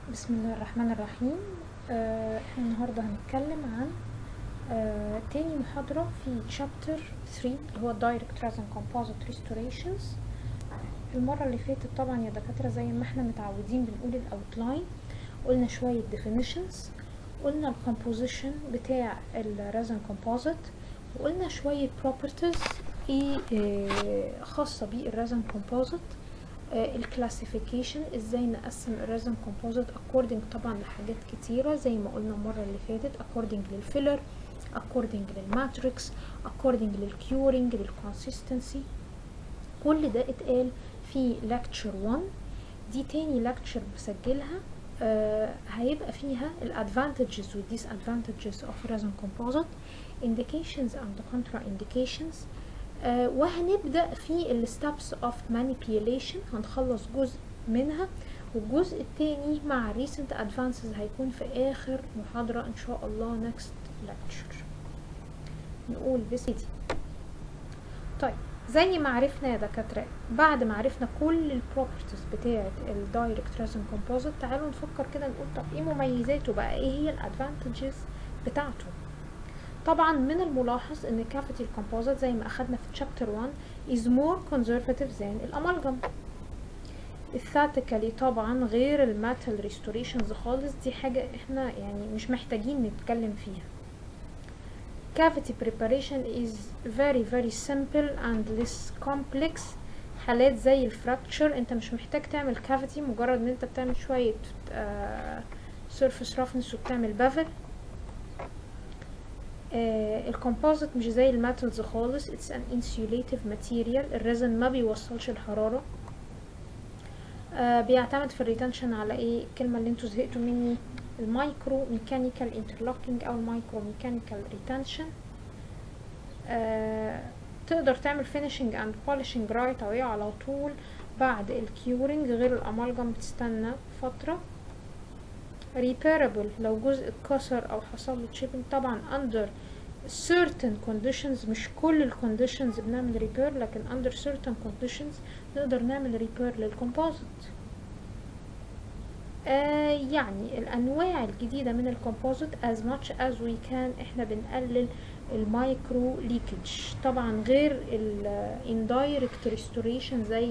بسم الله الرحمن الرحيم آه، احنا النهارده هنتكلم عن آه، تاني محاضرة في chapter 3 اللي هو direct resin composite restorations المرة اللي فاتت طبعا يا دكاترة زي ما احنا متعودين بنقول الاوتلاين قلنا شوية definitions قلنا الكومبوزيشن بتاع الريزن composite وقلنا شوية properties ايه آه، خاصة بالريزن composite الكلاسيفيكيشن ازاي نقسم الريزن كومبوزيت اكوردنج طبعا لحاجات كتيره زي ما قلنا المره اللي فاتت اكوردنج للفيلر اكوردنج للماتريكس اكوردنج للكيورنج للكونسيستنسي كل ده اتقال في lecture 1 دي تاني lecture بسجلها آه هيبقى فيها الادفانتجز والديسادفانتجز اوف resin composite indications and contraindications آه وهنبدأ في الستابس اوف manipulation هنخلص جزء منها والجزء التاني مع recent advances هيكون في آخر محاضرة إن شاء الله next lecture نقول بسيدي طيب زي ما عرفنا يا دكاترة بعد ما عرفنا كل البروبرتيز بتاعة الدايركت ريزن كومبوزيت تعالوا نفكر كده نقول طب ايه مميزاته بقى ايه هي الادفانتجز بتاعته طبعا من الملاحظ ان كافيتي الكومبوزيت زي ما اخدنا في تشابتر 1 is more conservative than الامالجم اثاتيكالي طبعا غير الماتل ريستوريشنز خالص دي حاجة احنا يعني مش محتاجين نتكلم فيها cavity preparation is very very simple and less complex حالات زي الفراكتشر انت مش محتاج تعمل cavity مجرد ان انت بتعمل شوية آه surface roughness وبتعمل بافل آه الكومبوزيت مش زي الميتالز خالص it's an insulative material الريزن ما بيوصلش الحرارة آه بيعتمد في الريتنشن على ايه الكلمة اللي انتوا زهقتوا مني المايكرو ميكانيكال انترلوكينج او المايكرو ميكانيكال ريتنشن تقدر تعمل فينيشنج اند بولشنج رايت اوي على طول بعد الكيورنج غير الامالجم بتستنى فترة repairable لو جزء اتكسر او حصل له تشيبنج طبعا under certain conditions مش كل ال conditions بنعمل repair لكن under certain conditions نقدر نعمل repair للكومبوزيت آه يعني الانواع الجديده من الكومبوزيت as much as we can احنا بنقلل المايكرو ليكج طبعا غير ال indirect restoration زي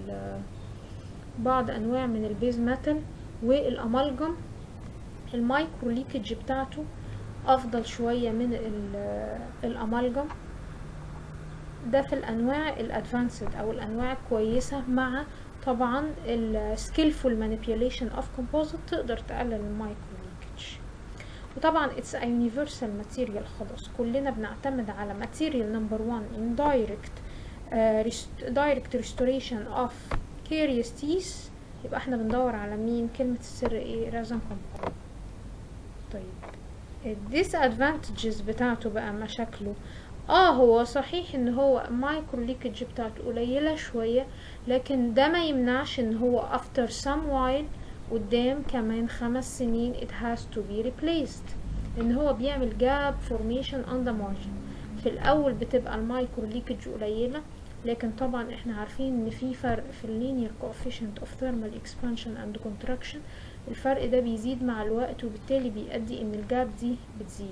بعض انواع من البيز ميتال والامالجم المايكرو ليكج بتاعته افضل شوية من الامالجم ده في الانواع الادفانسد او الانواع الكويسة مع طبعا السكيلفول مانيبيوليشن اوف كومبوزيت تقدر تقلل المايكرو ليكج وطبعا اتس ا يونيفرسال ماتيريال خلاص كلنا بنعتمد على ماتيريال نمبر 1 ان دايركت دايركت ريستوريشن اوف كيريوس تيس يبقى احنا بندور على مين كلمة السر ايه رازن كومبوزيت طيب الديس ادفانتجز بتاعته بقى مشاكله اه هو صحيح ان هو مايكرو ليكج بتاعته قليلة شوية لكن ده ما يمنعش ان هو after some while قدام كمان خمس سنين it has to be replaced ان هو بيعمل جاب formation on the margin في الاول بتبقى المايكرو ليكج قليلة لكن طبعا احنا عارفين ان في فرق في اللينير coefficient of thermal expansion and contraction الفرق ده بيزيد مع الوقت وبالتالي بيؤدي ان الجاب دي بتزيد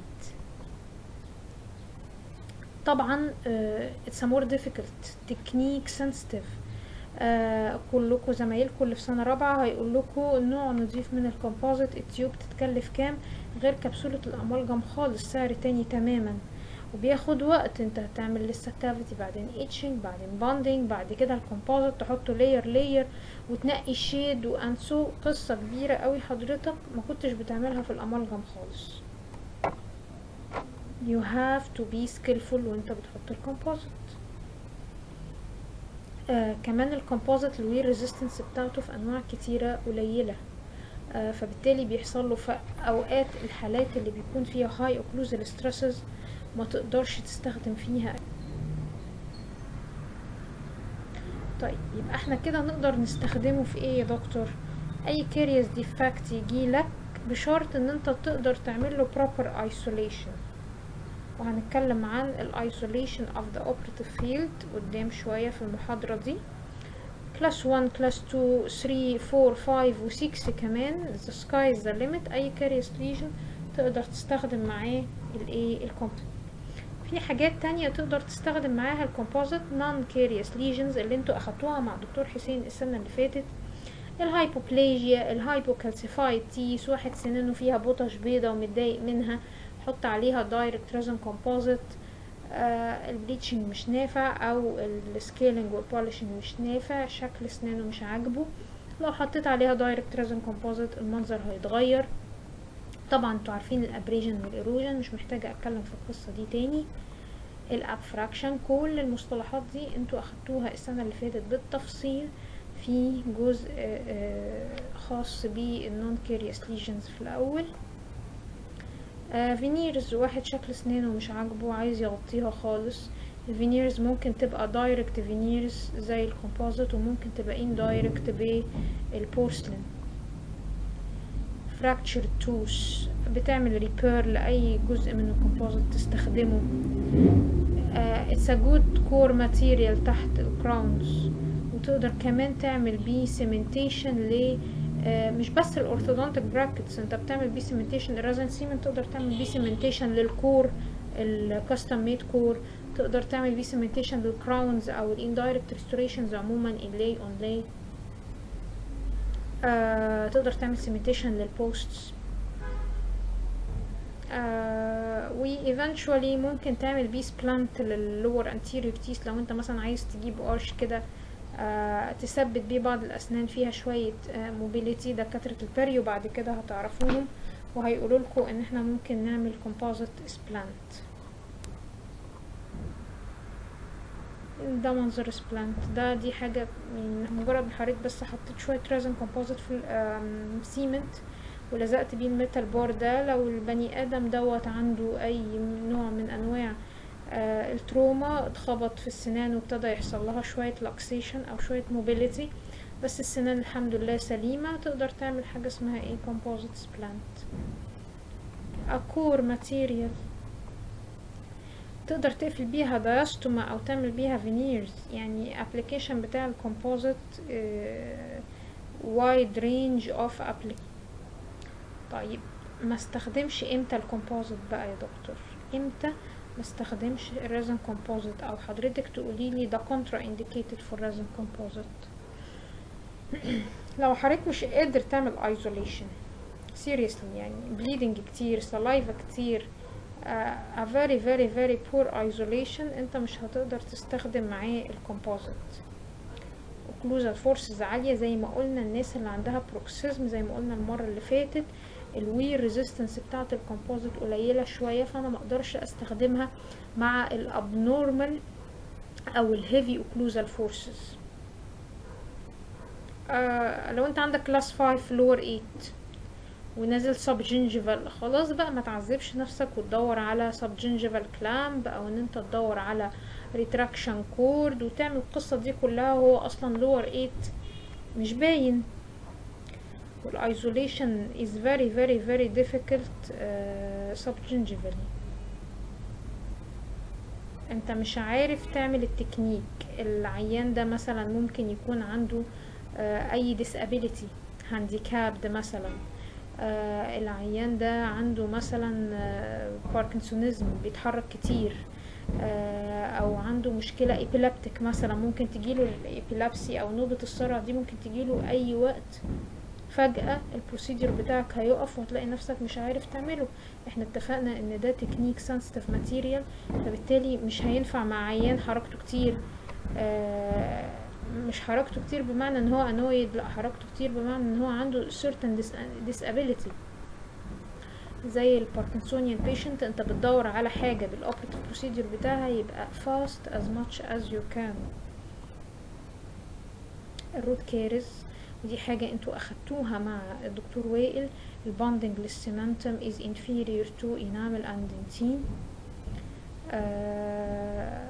طبعا uh, it's a more difficult technique sensitive uh, كلكم زمايلكم اللي في سنة رابعة هيقول لكم نوع نضيف من الكومبوزيت التيوب تتكلف كام غير كبسولة الأمالجم خالص سعر تاني تماما وبياخد وقت انت هتعمل لسه كافيتي بعدين اتشنج بعدين باندنج بعد كده الكومبوزيت تحطه لاير لاير وتنقي الشيد وانسو قصة كبيرة قوي حضرتك ما كنتش بتعملها في الامالجم خالص you have to be skillful وانت بتحط الكومبوزيت آه كمان الكومبوزيت الوير ريزيستنس بتاعته في انواع كتيرة قليلة آه فبالتالي بيحصل له في اوقات الحالات اللي بيكون فيها هاي اوكلوزال ستريسز ما تقدرش تستخدم فيها طيب يبقى احنا كده نقدر نستخدمه في ايه يا دكتور اي كاريوس ديفكت يجي لك بشرط ان انت تقدر تعمل له proper isolation وهنتكلم عن ال isolation of the operative field قدام شوية في المحاضرة دي كلاس 1 كلاس 2 3 4 5 و 6 كمان the sky is the limit اي كاريوس ليجن تقدر تستخدم معاه الايه الكومبوزيت في حاجات تانية تقدر تستخدم معاها الكومبوزيت نون كاريوس ليجنز اللي انتوا اخدتوها مع دكتور حسين السنة اللي فاتت الهايبوبليجيا الهايبوكالسيفايد تيس واحد سنانه فيها بطش بيضة ومتضايق منها حط عليها دايركت ريزن كومبوزيت آه البليتشنج مش نافع او السكيلينج والبولشنج مش نافع شكل اسنانه مش عاجبه لو حطيت عليها دايركت ريزن كومبوزيت المنظر هيتغير طبعا انتوا عارفين الابريجن والايروجن مش محتاجه اتكلم في القصه دي تاني الابفراكشن كل المصطلحات دي انتوا اخدتوها السنه اللي فاتت بالتفصيل في جزء خاص بالنون كيريوس ليجنز في الاول فينيرز واحد شكل سنانه مش عاجبه عايز يغطيها خالص الفينيرز ممكن تبقى دايركت فينيرز زي الكومبوزيت وممكن تبقى ان دايركت بالبورسلين فراكتشر توس بتعمل ريبير لاي جزء من الكومبوزيت تستخدمه اتس ا جود كور ماتيريال تحت الكراونز وتقدر كمان تعمل بيه سيمنتيشن ل مش بس الاورثودونتيك براكتس انت بتعمل بيه سيمنتيشن الرازن سيمنت تقدر تعمل بيه سيمنتيشن للكور الكاستم ميد كور تقدر تعمل بيه سيمنتيشن للكراونز او الاندايركت ريستوريشنز عموما انلاي اون لاي تقدر تعمل سيمنتيشن للبوستس آه و eventually ممكن تعمل بيه سبلانت لللور anterior teeth لو انت مثلا عايز تجيب قرش كده آه تثبت بيه بعض الاسنان فيها شوية آه موبيليتي دكاترة البريو بعد كده هتعرفوهم وهيقولوا لكم ان احنا ممكن نعمل composite سبلانت ده منظر سبلانت ده دي حاجة من مجرد ما حريت بس حطيت شوية رازن كومبوزيت في السيمنت ولزقت بيه الميتال بار ده لو البني ادم دوت عنده اي نوع من انواع آه التروما اتخبط في السنان وابتدى يحصل لها شوية لاكسيشن او شوية موبيليتي بس السنان الحمد لله سليمة تقدر تعمل حاجة اسمها ايه كومبوزيت سبلانت اكور ماتيريال تقدر تقفل بيها دايستوما او تعمل بيها فينيرز يعني ابلكيشن بتاع الكومبوزيت وايد رينج اوف ابليك طيب ما استخدمش امتى الكومبوزيت بقى يا دكتور امتى ما استخدمش الريزن كومبوزيت او حضرتك تقولي لي ده كونترا انديكيتد فور ريزن كومبوزيت لو حضرتك مش قادر تعمل ايزوليشن seriously يعني bleeding كتير saliva كتير uh, a very very very poor isolation انت مش هتقدر تستخدم معاه الكومبوزيت اوكلوزال فورسز عالية زي ما قلنا الناس اللي عندها بروكسيزم زي ما قلنا المرة اللي فاتت الوير ريزيستنس بتاعة الكومبوزيت قليلة شوية فانا مقدرش استخدمها مع الابنورمال او الهيفي اوكلوزال فورسز آه لو انت عندك كلاس 5 لور 8 ونازل سب جنجيفال خلاص بقى ما تعذبش نفسك وتدور على سب جنجيفال كلامب او ان انت تدور على ريتراكشن كورد وتعمل القصة دي كلها وهو اصلا لور 8 مش باين والايزوليشن is very very very difficult uh, subgingivally انت مش عارف تعمل التكنيك العيان ده مثلا ممكن يكون عنده uh, اي disability handicapped مثلا آه العيان ده عنده مثلا آه باركنسونيزم بيتحرك كتير آه او عنده مشكلة ايبيلابتيك مثلا ممكن تجيله الابيلابسي او نوبة الصرع دي ممكن تجيله اي وقت فجأة البروسيدير بتاعك هيقف وهتلاقي نفسك مش عارف تعمله احنا اتفقنا ان ده تكنيك سنسيتيف ماتيريال فبالتالي مش هينفع مع عيان حركته كتير آه مش حركته كتير بمعنى ان هو انويد لا حركته كتير بمعنى ان هو عنده certain disability زي الباركنسونيان بيشنت انت بتدور على حاجة بالاوبريتيف بروسيدور بتاعها يبقى fast as much as you can الروت كارز ودي حاجة انتوا اخدتوها مع الدكتور وائل البوندنج للسيمنتم is inferior to enamel and dentine آه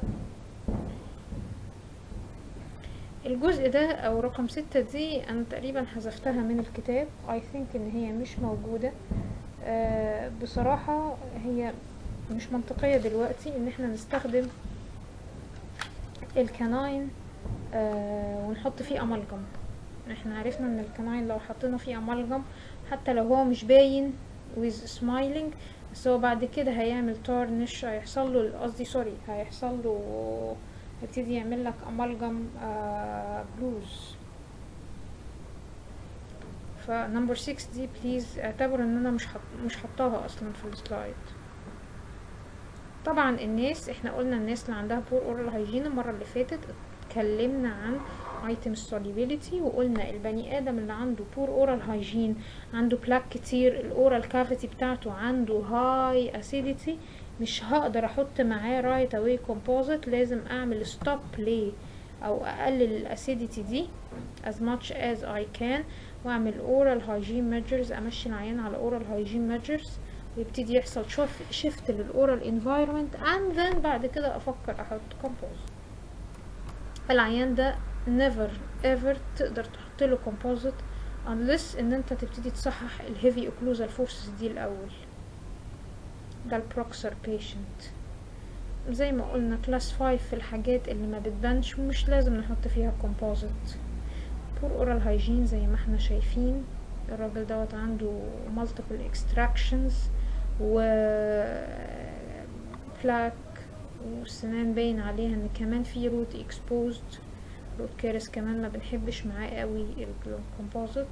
الجزء ده او رقم ستة دي انا تقريبا حذفتها من الكتاب I think ان هي مش موجودة آه بصراحة هي مش منطقية دلوقتي ان احنا نستخدم الكناين آه ونحط فيه امالجم احنا عرفنا ان الكناين لو حطينا فيه امالجم حتى لو هو مش باين with smiling بس هو بعد كده هيعمل تارنش هيحصل له قصدي سوري هيحصل له هيبتدي يعمل لك امالجم آه بلوز فنمبر 6 دي بليز اعتبر ان انا مش حط مش حطاها اصلا في السلايد طبعا الناس احنا قلنا الناس اللي عندها بور اورال هايجين المره اللي فاتت اتكلمنا عن ايتم solubility وقلنا البني ادم اللي عنده بور اورال هايجين عنده بلاك كتير الاورال كافيتي بتاعته عنده هاي اسيديتي مش هقدر احط معاه رايت اواي كومبوزيت لازم اعمل ستوب ليه او اقلل الاسيديتي دي as much as I can واعمل oral hygiene measures امشي العيان على oral hygiene measures ويبتدي يحصل شوف شيفت للاورال environment and then بعد كده افكر احط composite العيان ده never ever تقدر تحط له composite unless ان انت تبتدي تصحح الهيفي occlusal forces دي الاول ده البروكسر patient زي ما قلنا كلاس 5 في الحاجات اللي ما بتبانش مش لازم نحط فيها composite بور اورال هايجين زي ما احنا شايفين الراجل دوت عنده multiple extractions و plaque والسنان باين عليها ان كمان في روت exposed روت كارث كمان ما بنحبش معاه قوي الكومبوزيت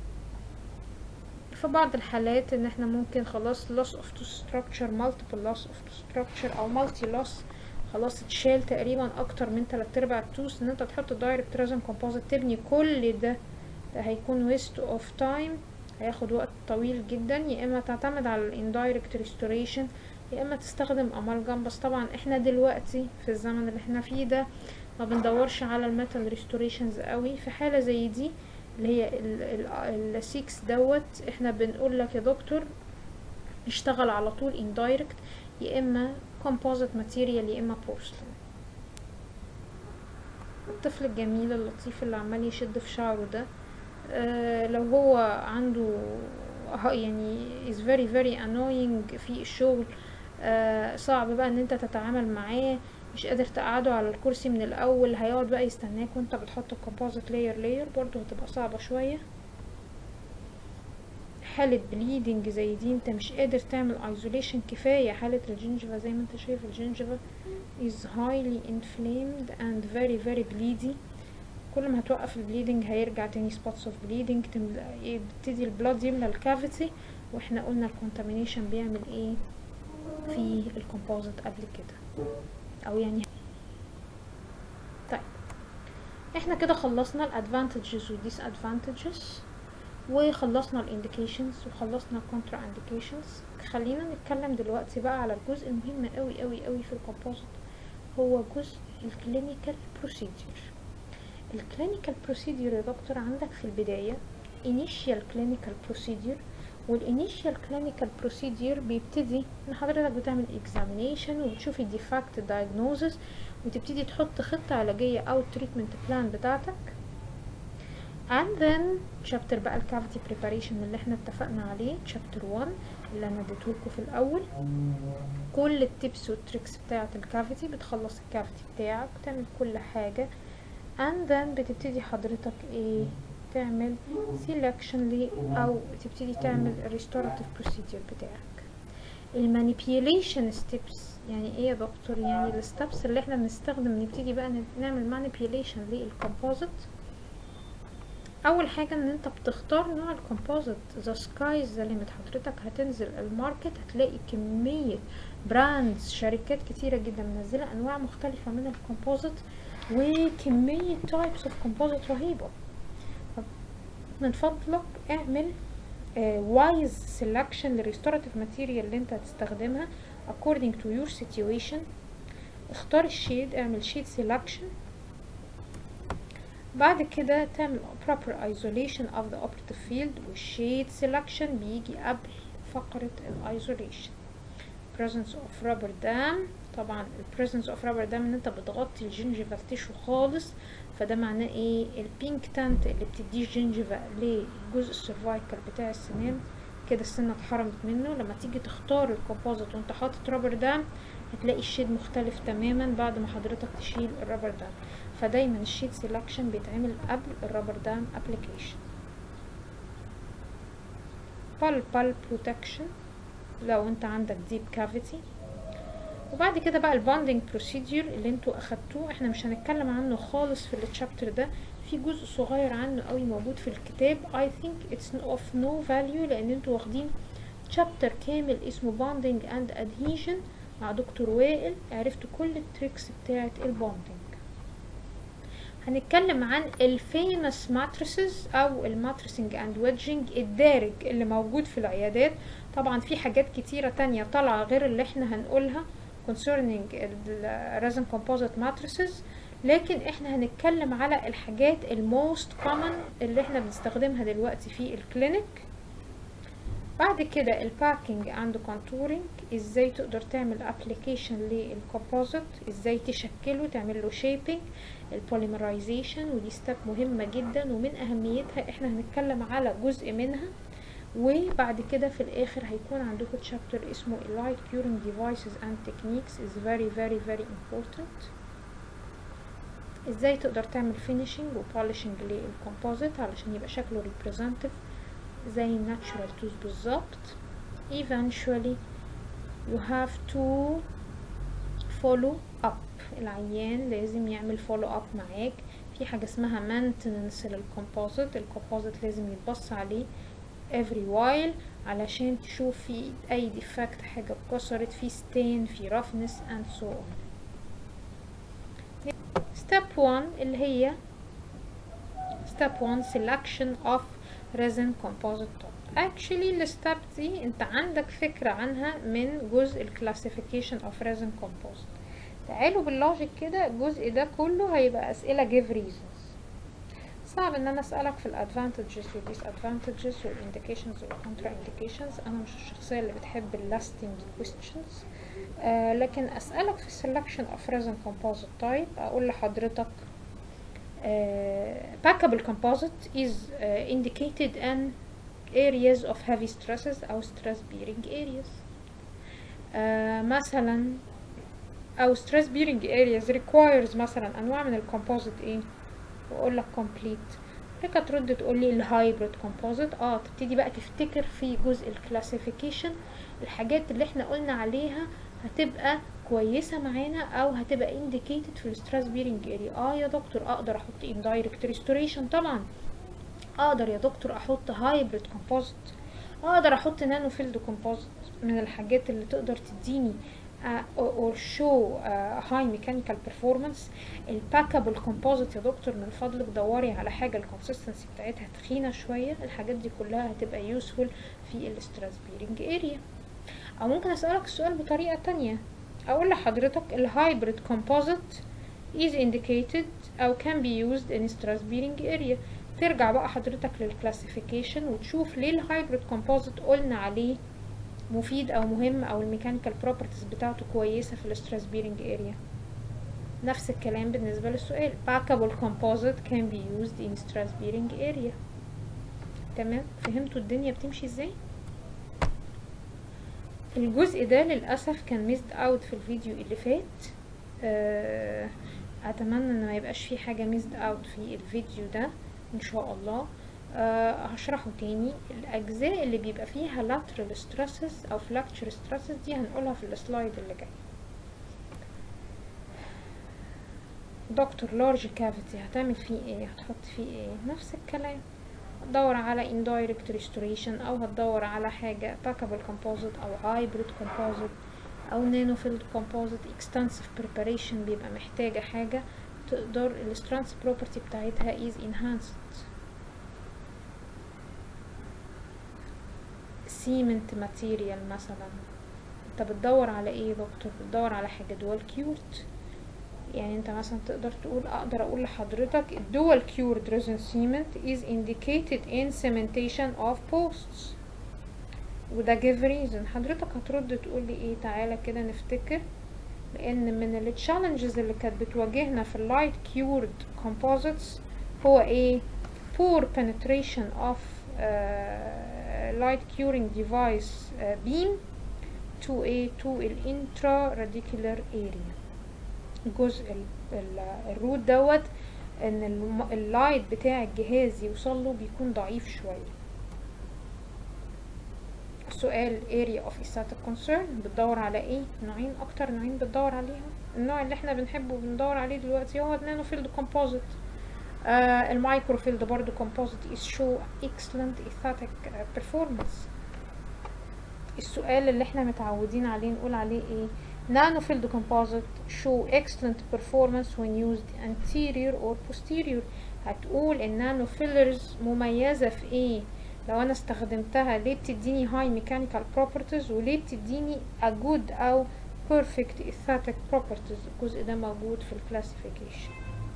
في بعض الحالات ان احنا ممكن خلاص loss of tooth structure multiple loss of tooth structure او multi loss خلاص اتشال تقريبا اكتر من تلات ارباع التوس ان انت تحط دايركت ريزن كومبوزيت تبني كل ده ده هيكون ويست اوف تايم هياخد وقت طويل جدا يا اما تعتمد على الاندايركت ريستوريشن يا اما تستخدم امالجم بس طبعا احنا دلوقتي في الزمن اللي احنا فيه ده ما بندورش على الميتال ريستوريشنز قوي في حالة زي دي اللي هي السيكس دوت احنا بنقول لك يا دكتور اشتغل على طول اندايركت يا اما composite material يا اما porcelain الطفل الجميل اللطيف اللي عمال يشد في شعره ده آه لو هو عنده يعني is very very annoying في الشغل آه صعب بقى ان انت تتعامل معاه مش قادر تقعده على الكرسي من الاول هيقعد بقى يستناك وانت بتحط الكومبوزيت لاير لاير برضه هتبقى صعبة شوية حالة بليدنج زي دي انت مش قادر تعمل ايزوليشن كفاية حالة الجنجفة زي ما انت شايف الجنجفة is highly inflamed and very very bleedy كل ما هتوقف البليدنج هيرجع تاني spots of bleeding يبتدي البلاد يملى الكافيتي واحنا قلنا الكونتامينيشن بيعمل ايه في الكومبوزيت قبل كده او يعني طيب احنا كده خلصنا الادفانتجز والديس ادفانتجز وخلصنا الانديكيشنز وخلصنا الكونترا انديكيشنز خلينا نتكلم دلوقتي بقى على الجزء المهم قوي قوي قوي في الكومبوزيت هو جزء الكلينيكال بروسيدير الكلينيكال بروسيدير يا دكتور عندك في البداية initial clinical procedure والinitial clinical procedure بيبتدي ان حضرتك بتعمل examination وبتشوف الديفاكت diagnosis وتبتدي تحط خطة علاجية او treatment plan بتاعتك and then chapter بقى الكافيتي preparation اللي احنا اتفقنا عليه chapter 1 اللي انا اديتهولكوا في الاول كل التبس والتريكس بتاعة الكافيتي بتخلص الكافيتي بتاعك بتعمل كل حاجة and then بتبتدي حضرتك ايه تعمل selection لي او تبتدي تعمل restorative procedure بتاعك المانيبيوليشن ستيبس يعني ايه يا دكتور يعني الستبس اللي احنا بنستخدم نبتدي بقى نعمل مانيبيوليشن للكومبوزيت اول حاجه ان انت بتختار نوع الكومبوزيت ذا سكاي ذا ليميت حضرتك هتنزل الماركت هتلاقي كميه براندز شركات كتيره جدا منزله انواع مختلفه من الكومبوزيت وكميه تايبس اوف كومبوزيت رهيبه من فضلك اعمل وايز سيلكشن للريستوراتيف ماتيريال اللي انت هتستخدمها according to your situation اختار الشيد اعمل شيد سيلكشن بعد كده تعمل proper isolation of the operative field والشيد selection بيجي قبل فقرة ال isolation presence of rubber dam طبعا ال presence of rubber dam ان انت بتغطي الجنجيفال تيشو خالص فده معناه ايه البينك تانت اللي بتديه الجنجيفا للجزء السيرفايكال بتاع السنان كده السنه اتحرمت منه لما تيجي تختار الكومبوزيت وانت حاطط رابر دام هتلاقي الشيد مختلف تماما بعد ما حضرتك تشيل الرابر دام فدايما الشيد سيلكشن بيتعمل قبل الرابر دام ابلكيشن بال بال بروتكشن لو انت عندك ديب كافيتي وبعد كده بقى البوندنج بروسيدير اللي انتوا اخدتوه احنا مش هنتكلم عنه خالص في التشابتر ده في جزء صغير عنه قوي موجود في الكتاب I think it's of no value لان انتوا واخدين شابتر كامل اسمه bonding and adhesion مع دكتور وائل عرفتوا كل التريكس بتاعه البوندنج هنتكلم عن الفيمس ماتريسز او الماتريسنج اند ويدجنج الدارج اللي موجود في العيادات طبعا في حاجات كتيرة تانية طالعة غير اللي احنا هنقولها concerning الريزن composite matrices لكن احنا هنتكلم على الحاجات الموست كومن اللي احنا بنستخدمها دلوقتي في الكلينيك بعد كده الباكينج اند كونتورنج ازاي تقدر تعمل ابلكيشن للكومبوزيت ازاي تشكله تعمل له شيبنج البوليمرايزيشن ودي ستيب مهمه جدا ومن اهميتها احنا هنتكلم على جزء منها وبعد كده في الاخر هيكون عندكم تشابتر اسمه light curing devices and techniques is very very very important ازاي تقدر تعمل finishing و polishing للكومبوزيت علشان يبقى شكله representative زي natural tooth بالظبط eventually you have to follow up العيان لازم يعمل follow up معاك في حاجة اسمها maintenance للكومبوزيت الكومبوزيت لازم يتبص عليه every while علشان تشوف في اي defect حاجة اتكسرت في stain في roughness and so on step 1 اللي هي step 1 selection of resin composite top actually الستep دي انت عندك فكرة عنها من جزء الكلاسيفيكيشن of resin composite تعالوا باللوجيك كده الجزء ده كله هيبقى اسئلة give reasons صعب ان انا اسألك في الادفانتجز والديسادفانتجز والانديكيشنز والكونترا انديكيشنز انا مش الشخصية اللي بتحب اللاستنج questions آه لكن اسألك في selection of resin composite type اقول لحضرتك uh, packable composite is uh, indicated in areas of heavy stresses أو stress bearing areas uh, مثلا أو stress bearing areas requires مثلا أنواع من الكومبوزيت إيه وأقول لك complete لك ترد تقول لي الهايبريد كومبوزيت اه تبتدي بقى تفتكر في جزء الكلاسيفيكيشن الحاجات اللي احنا قلنا عليها هتبقى كويسه معانا او هتبقى indicated في الستريس بيرنج اريا اه يا دكتور اقدر احط indirect ريستوريشن طبعا اقدر يا دكتور احط هايبريد كومبوزيت اقدر احط نانو فيلد كومبوزيت من الحاجات اللي تقدر تديني اور شو هاي ميكانيكال بيرفورمانس الباكابل كومبوزيت يا دكتور من فضلك دوري على حاجه الكونسستنسي بتاعتها تخينه شويه الحاجات دي كلها هتبقى يوسفول في الستريس بيرنج اريا او ممكن اسالك السؤال بطريقه تانية اقول لحضرتك الهايبريد كومبوزيت is indicated او can be used in stress bearing area ترجع بقى حضرتك للكلاسيفيكيشن وتشوف ليه الهايبريد كومبوزيت قلنا عليه مفيد او مهم او الميكانيكال بروبرتيز بتاعته كويسه في الستريس بيرنج اريا نفس الكلام بالنسبه للسؤال packable composite can be used in stress bearing area تمام فهمتوا الدنيا بتمشي ازاي الجزء ده للاسف كان ميزد اوت في الفيديو اللي فات أه اتمنى ان ما يبقاش في حاجه ميزد اوت في الفيديو ده ان شاء الله أه هشرحه تاني الاجزاء اللي بيبقى فيها lateral stresses او flexure stresses دي هنقولها في السلايد اللي جاي دكتور لارج كافيتي هتعمل فيه ايه هتحط فيه ايه نفس الكلام هتدور على indirect restoration او هتدور على حاجة packable composite او hybrid composite او nanofilled composite extensive preparation بيبقى محتاجة حاجة تقدر ال strength property بتاعتها is enhanced cement material مثلا انت بتدور على ايه يا دكتور بتدور على حاجة dual cured يعني انت مثلا تقدر تقول اقدر اقول لحضرتك الدول cured resin cement is indicated in cementation of posts وده give reason حضرتك هترد تقول لي ايه تعالى كده نفتكر لان من التشالنجز اللي كانت بتواجهنا في اللايت cured composites هو ايه poor penetration of uh, light curing device uh, beam to a to الانترا radicular area الجزء ال- ال- الروت دوت ان الم- اللايت بتاع الجهاز يوصل له بيكون ضعيف شويه سؤال area of aesthetic concern بتدور على ايه نوعين اكتر نوعين بتدور عليها النوع اللي احنا بنحبه وبندور عليه دلوقتي هو النانو فيلد كومبوزيت آه المايكرو فيلد برضو كومبوزيت is show excellent aesthetic uh, performance السؤال اللي احنا متعودين عليه نقول عليه ايه nano field composite show excellent performance when used anterior or posterior هتقول النانو فيلرز مميزة في ايه لو انا استخدمتها ليه بتديني high mechanical properties وليه بتديني a good او perfect aesthetic properties الجزء ده موجود في الكلاسيفيكيشن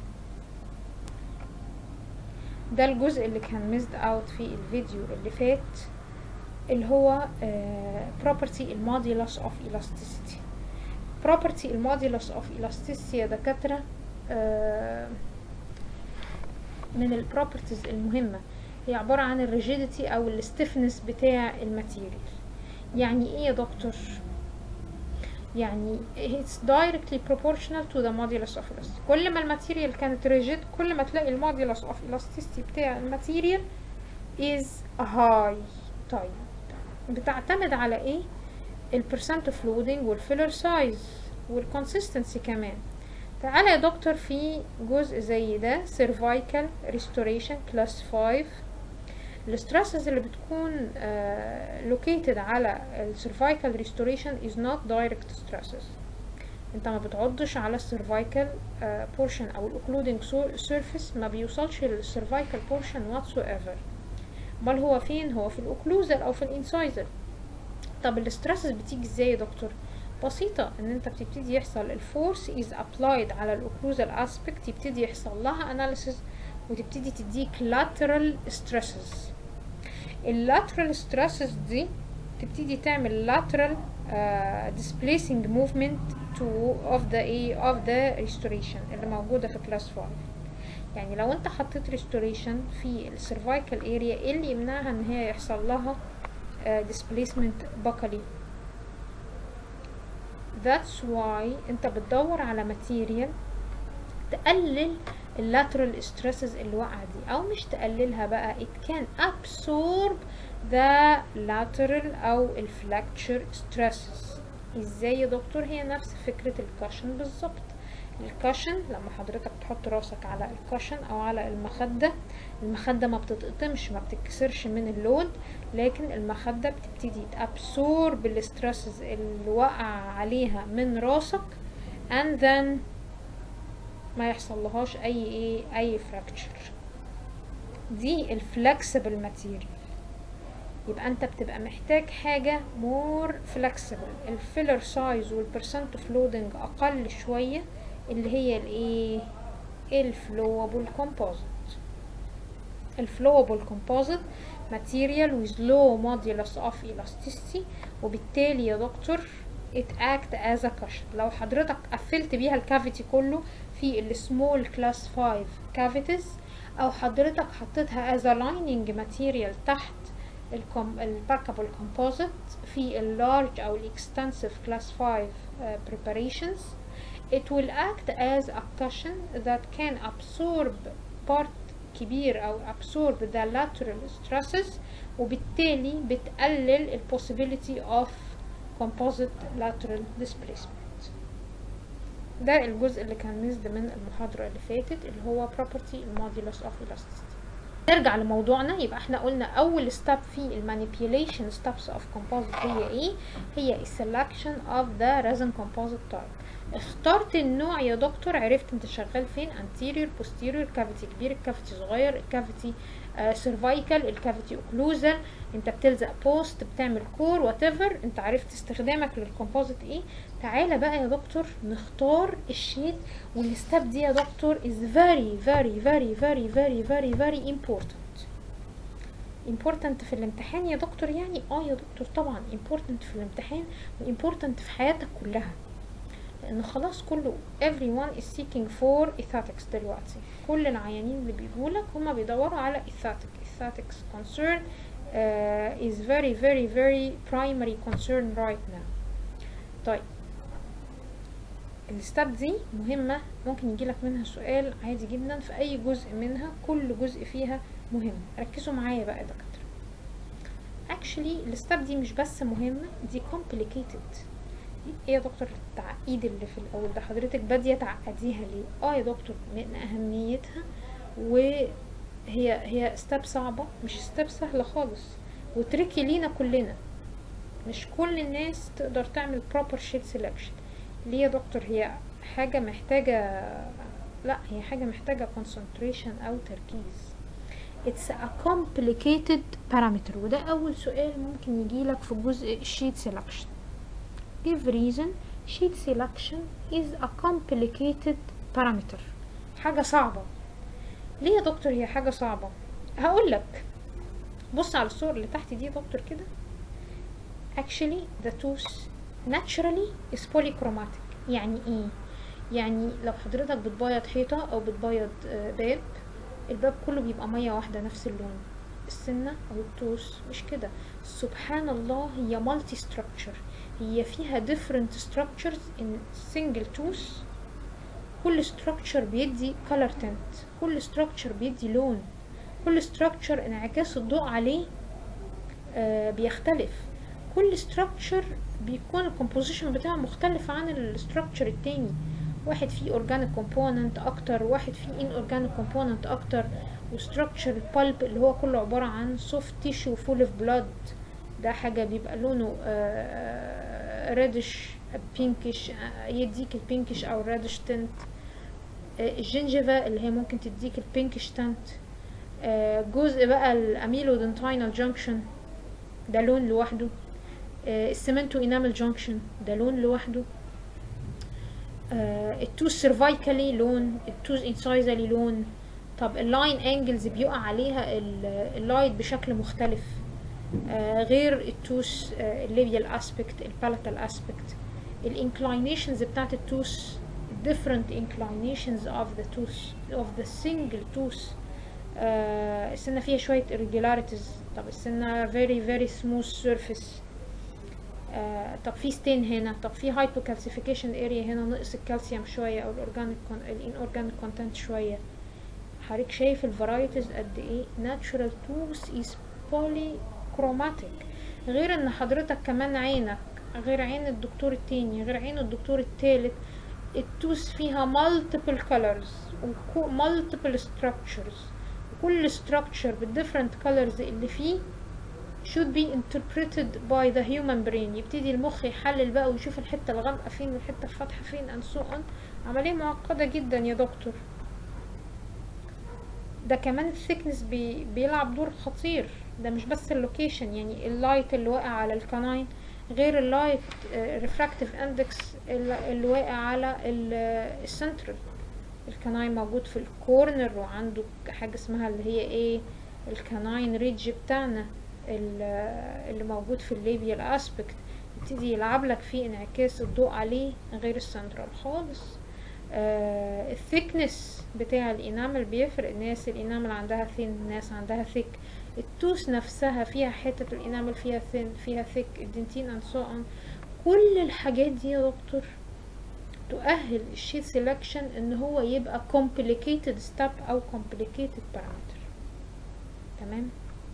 ده الجزء اللي كان ميزد اوت في الفيديو اللي فات اللي هو uh, property الموديلس of elasticity property الموديلس of elasticity يا دكاترة uh, من البروبرتيز المهمة هي عبارة عن الريجيديتي او الستيفنس بتاع الماتيريال يعني ايه يا دكتور يعني it's directly proportional to the modulus of elasticity كل ما الماتيريال كانت ريجيد كل ما تلاقي الموديلس of elasticity بتاع الماتيريال is high طيب بتعتمد على ايه البرسنت اوف لودنج والفيلر سايز والكونسيستنسي كمان تعالى يا دكتور في جزء زي ده cervical restoration class 5 الستريسز اللي بتكون uh, located على السيرفايكال restoration is not direct stresses انت ما بتعضش على السيرفايكال بورشن او الاوكلودنج سيرفيس ما بيوصلش للسيرفايكال بورشن whatsoever امال هو فين هو في الاوكلوزر او في الانسايزر طب الاسترسز بتيجي ازاي يا دكتور بسيطة ان انت بتبتدي يحصل الفورس is applied على الاوكلوزال aspect يبتدي يحصل لها analysis وتبتدي تديك lateral stresses اللاترال stresses دي تبتدي تعمل lateral uh, displacing movement to of the a of the restoration اللي موجودة في class 5 يعني لو انت حطيت restoration في السيرفايكال area ايه اللي يمنعها ان هي يحصل لها uh, displacement buccally that's why انت بتدور على material تقلل اللاترال stresses اللي واقعة دي او مش تقللها بقى it can absorb the lateral او الفلاكتشر stresses ازاي يا دكتور هي نفس فكرة الكاشن بالظبط الكاشن لما حضرتك تحط راسك على الكاشن او على المخدة المخدة ما بتتقطمش ما بتتكسرش من اللود لكن المخدة بتبتدي تابسورب الاسترسز اللي وقع عليها من راسك and then ما يحصل لهاش اي ايه اي فراكتشر دي الفلكسبل ماتيريال يبقى انت بتبقى محتاج حاجة مور فلكسبل الفيلر سايز والبرسنت اوف لودنج اقل شوية اللي هي الايه الفلوبل كومبوزيت الفلوبل كومبوزيت material with low modulus of elasticity وبالتالي يا دكتور it act as a cushion لو حضرتك قفلت بيها الكافيتي كله في السمول كلاس 5 cavities او حضرتك حطيتها as a lining material تحت الباكابل كومبوزيت في اللارج او الاكستنسيف كلاس 5 uh, preparations it will act as a cushion that can absorb part كبير او absorb the lateral stresses وبالتالي بتقلل ال possibility of composite lateral displacement ده الجزء اللي كان مزد من المحاضرة اللي فاتت اللي هو property modulus of elasticity نرجع لموضوعنا يبقى احنا قلنا اول ستاب في المانيبيوليشن ستابس اوف composite هي ايه هي selection of the resin composite type اخترت النوع يا دكتور عرفت انت شغال فين anterior posterior كافيتي كبير الكافيتي صغير الكافيتي سيرفايكال الكافيتي اوكلوزال انت بتلزق بوست بتعمل كور وات ايفر انت عرفت استخدامك للكومبوزيت ايه تعالى بقى يا دكتور نختار الشيت والستاب دي يا دكتور is very very very very very very very important important في الامتحان يا دكتور يعني اه يا دكتور طبعا important في الامتحان وimportant في حياتك كلها لان خلاص كله everyone is seeking for aesthetics دلوقتي كل العيانين اللي بيجولك هما بيدوروا على aesthetic aesthetics concern uh, is very very very primary concern right now طيب الستاب دي مهمة ممكن يجيلك منها سؤال عادي جدا في أي جزء منها كل جزء فيها مهم ركزوا معايا بقى يا دكاترة actually الستاب دي مش بس مهمة دي complicated ايه يا دكتور التعقيد اللي في الأول ده حضرتك بادية تعقديها ليه اه يا دكتور من أهميتها وهي هي ستاب صعبة مش ستاب سهلة خالص وتركي لينا كلنا مش كل الناس تقدر تعمل proper shade selection ليه يا دكتور هي حاجة محتاجة لا هي حاجة محتاجة concentration أو تركيز it's a complicated parameter وده أول سؤال ممكن يجيلك في جزء sheet selection give reason sheet selection is a complicated parameter حاجة صعبة ليه يا دكتور هي حاجة صعبة هقول لك بص على الصور اللي تحت دي يا دكتور كده actually the tooth naturally is polychromatic يعني ايه يعني لو حضرتك بتبيض حيطة او بتبيض آه، باب الباب كله بيبقى مية واحدة نفس اللون السنة او التوس مش كده سبحان الله هي مالتي structure هي فيها different structures in single tooth كل structure بيدي color tint كل structure بيدي لون كل structure انعكاس الضوء عليه آه بيختلف كل structure بيكون الكومبوزيشن بتاعه مختلف عن الستراكشر التاني واحد فيه اورجانيك كومبوننت اكتر واحد فيه ان اورجانيك كومبوننت اكتر وستراكشر البالب اللي هو كله عبارة عن سوفت تيشو فول اوف بلاد ده حاجة بيبقى لونه ريدش بينكش يديك البينكش او الريدش تنت الجنجفا اللي هي ممكن تديك البينكش تنت جزء بقى الاميلودنتاينال جانكشن ده لون لوحده السمنتو انامل جانكشن ده لون لوحده التوز سيرفايكالي لون التوز انسايزالي لون طب اللاين انجلز بيقع عليها اللايت بشكل مختلف آه غير التوس الليبيال اسبكت البالاتال اسبكت الانكلينيشنز بتاعت التوس different inclinations of the tooth of the single tooth آه السنة فيها شوية irregularities طب السنة very very smooth surface آه طب في ستين هنا طب في hypocalcification area هنا نقص الكالسيوم شوية او الاورجانيك الانورجانيك كونتنت شوية حضرتك شايف الفرايتيز قد ايه natural tooth is polychromatic غير ان حضرتك كمان عينك غير عين الدكتور التاني غير عين الدكتور التالت التوس فيها multiple colors و multiple structures كل structure بالديفرنت colors اللي فيه should be interpreted by the human brain يبتدي المخ يحلل بقى ويشوف الحتة الغامقة فين والحتة الفاتحة فين and so on عملية معقدة جدا يا دكتور ده كمان الثيكنس بي بيلعب دور خطير ده مش بس اللوكيشن يعني اللايت اللي واقع على الكناين غير اللايت ريفراكتيف اندكس اللي واقع على السنترال الكناين موجود في الكورنر وعنده حاجة اسمها اللي هي ايه الكناين ريدج بتاعنا اللي موجود في الليبيال اسبكت يبتدي يلعب لك فيه انعكاس الضوء عليه غير السنترال خالص آه الثيكنس بتاع الانامل بيفرق ناس الانامل عندها ثين ناس عندها ثيك التوس نفسها فيها حتة الانامل فيها ثين فيها ثيك الدنتين and so on كل الحاجات دي يا دكتور تؤهل الشيت سيلكشن ان هو يبقى complicated step او complicated parameter تمام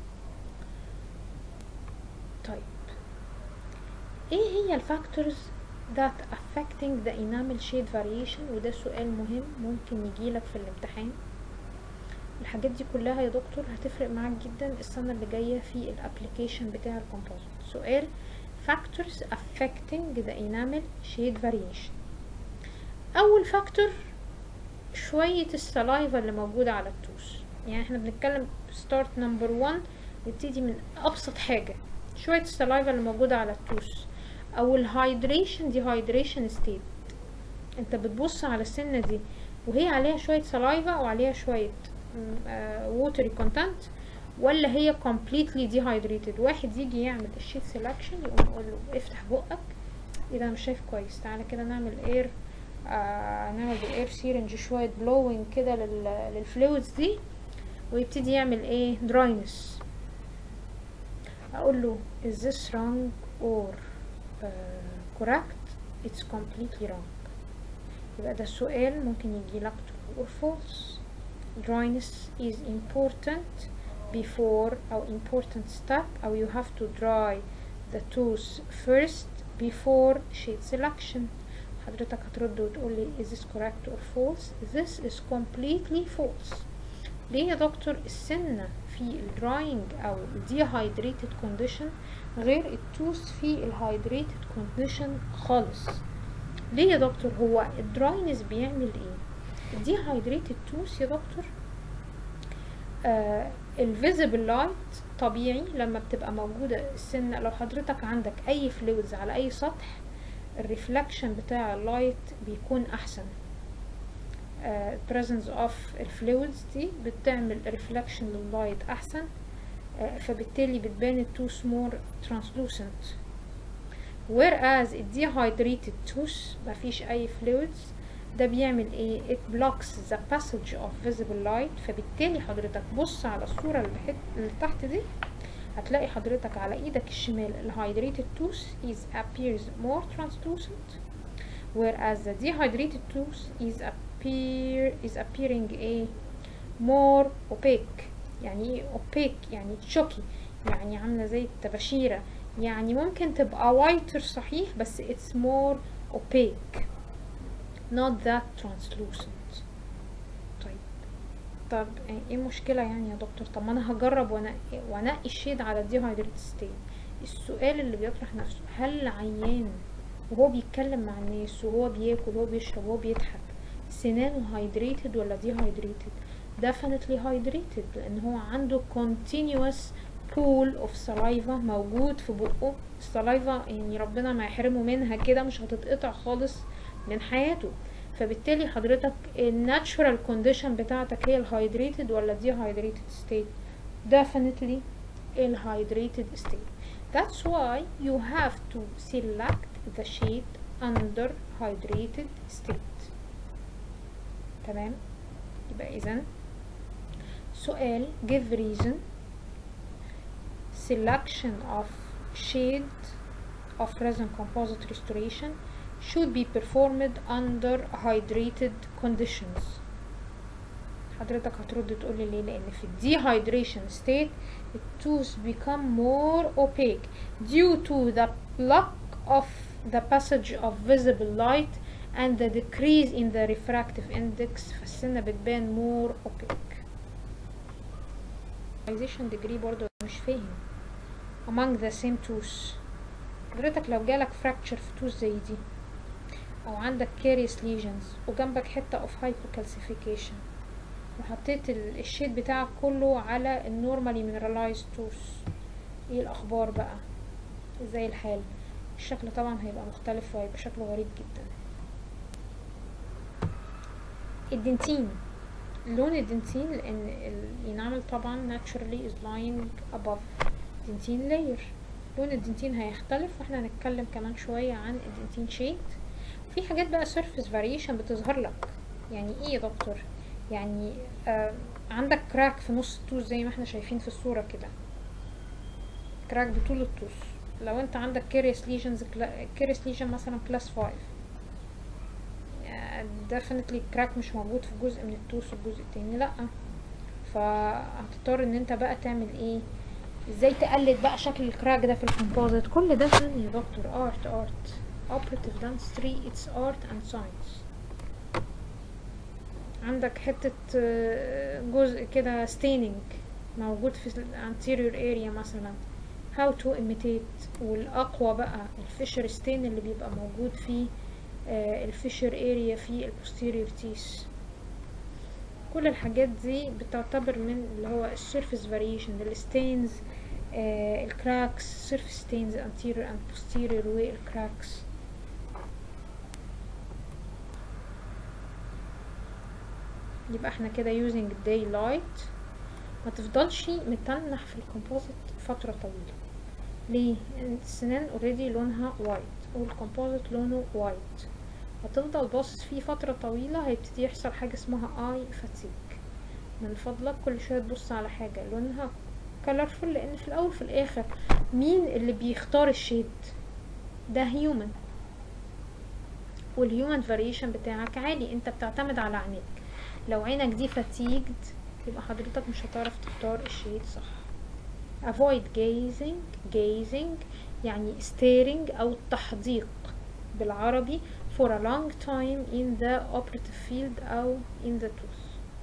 طيب ايه هي الفاكتورز that affecting the enamel shade variation وده سؤال مهم ممكن يجيلك في الامتحان الحاجات دي كلها يا دكتور هتفرق معاك جدا السنة اللي جاية في الابليكيشن بتاع الكومبوزيت سؤال factors affecting the enamel shade variation اول فاكتور شوية السلايفا اللي موجودة على التوس يعني احنا بنتكلم ستارت نمبر 1 نبتدي من ابسط حاجة شوية السلايفا اللي موجودة على التوس او الهايدريشن دي هايدريشن ستيت انت بتبص على السنة دي وهي عليها شوية سلايفا وعليها شوية ووتري كونتنت ولا هي completely dehydrated واحد يجي يعمل الشيت سelection يقوم يقول له افتح بقك ايه ده مش شايف كويس تعالى كده نعمل اير آه نعمل بالاير سيرنج شوية بلوينج كده للفلويدز دي ويبتدي يعمل ايه دراينس اقول له is this wrong or uh, correct it's completely wrong يبقى ده السؤال ممكن يجي لك true or false dryness is important before أو important step أو you have to dry the tooth first before shade selection حضرتك هترد وتقول لي is this correct or false this is completely false ليه يا دكتور السنة في الدراينج أو dehydrated condition غير التوث في الهايدريتد كونديشن خالص ليه يا دكتور هو الدراينس بيعمل ايه الديهايدريتد توث يا دكتور آه الفيزيبل لايت طبيعي لما بتبقى موجودة السنة لو حضرتك عندك أي فلويدز على أي سطح الريفلكشن بتاع اللايت بيكون أحسن uh, presence of الفلويدز دي بتعمل ريفلكشن لللايت أحسن uh, فبالتالي بتبان التوث more translucent whereas الديهايدريتد توث مفيش أي فلويدز ده بيعمل ايه it blocks the passage of visible light فبالتالي حضرتك بص على الصورة اللي, بحت... اللي تحت دي هتلاقي حضرتك على ايدك الشمال الهايدريتد tooth is appears more translucent whereas the dehydrated tooth is appear is appearing a more opaque يعني ايه opaque يعني تشوكي يعني عاملة زي التباشيرة يعني ممكن تبقى وايتر صحيح بس it's more opaque not that translucent طيب طب ايه المشكلة يعني يا دكتور طب ما انا هجرب وانقي وانقي الشيد على الديهايدريت ستين السؤال اللي بيطرح نفسه هل العيان وهو بيتكلم مع الناس وهو بياكل وهو بيشرب وهو بيضحك سنانه هايدريتد ولا ديهايدريتد definitely hydrated لان هو عنده continuous pool of saliva موجود في بقه السلايفا يعني ربنا ما يحرمه منها كده مش هتتقطع خالص من حياته فبالتالي حضرتك الناتشورال كونديشن بتاعتك هي الهايدريتد ولا ديهايدريتد ستيت definitely الهايدريتد state that's why you have to select the shade under hydrated state تمام يبقى اذا سؤال give reason selection of shade of resin composite restoration should be performed under hydrated conditions حضرتك هترد تقولي ليه لان في dehydration state the tooth become more opaque due to the block of the passage of visible light and the decrease in the refractive index فالسنة بتبان more opaque Polarization degree برضه مش فاهم among the same tooth حضرتك لو جالك fracture في tooth زي دي او عندك كاريس ليجنز وجنبك حتة اوف hypercalcification وحطيت الشيد بتاعك كله على النورمالي مينرالايز توث ايه الاخبار بقى ازاي الحال الشكل طبعا هيبقى مختلف وهيبقى شكله غريب جدا الدنتين لون الدنتين لان الانامل طبعا naturally is lying above دنتين layer لون الدنتين هيختلف واحنا هنتكلم كمان شوية عن الدنتين شيد في حاجات بقى surface variation بتظهر لك يعني ايه يا دكتور يعني آه عندك كراك في نص التوز زي ما احنا شايفين في الصورة كده كراك بطول التوز لو انت عندك كيريس ليجنز كيريس ليجن مثلا كلاس 5 definitely كراك مش موجود في جزء من التوس والجزء التاني لا فهتضطر ان انت بقى تعمل ايه ازاي تقلد بقى شكل الكراك ده في الكومبوزيت كل ده فن يا دكتور ارت ارت operative dentistry it's art and science عندك حتة جزء كده staining موجود في anterior area مثلا how to imitate والأقوى بقى الفيشر ستين اللي بيبقى موجود في الفيشر اريا في البوستيريور تيس كل الحاجات دي بتعتبر من اللي هو السيرفيس فاريشن الستينز الكراكس سيرفيس ستينز anterior and posterior والكراكس يبقى احنا كده using daylight ما تفضلش متنح في الكومبوزيت فترة طويلة ليه؟ السنان اوريدي لونها وايت والكومبوزيت لونه وايت هتفضل باصص فيه فترة طويلة هيبتدي يحصل حاجة اسمها اي فاتيك من فضلك كل شوية تبص على حاجة لونها colorful لان في الاول في الاخر مين اللي بيختار الشيد ده هيومن والهيومن فاريشن بتاعك عالي انت بتعتمد على عينيك لو عينك دي فتيجد يبقى حضرتك مش هتعرف تختار الشيد صح avoid gazing gazing يعني staring او التحديق بالعربي for a long time in the operative field او in the tooth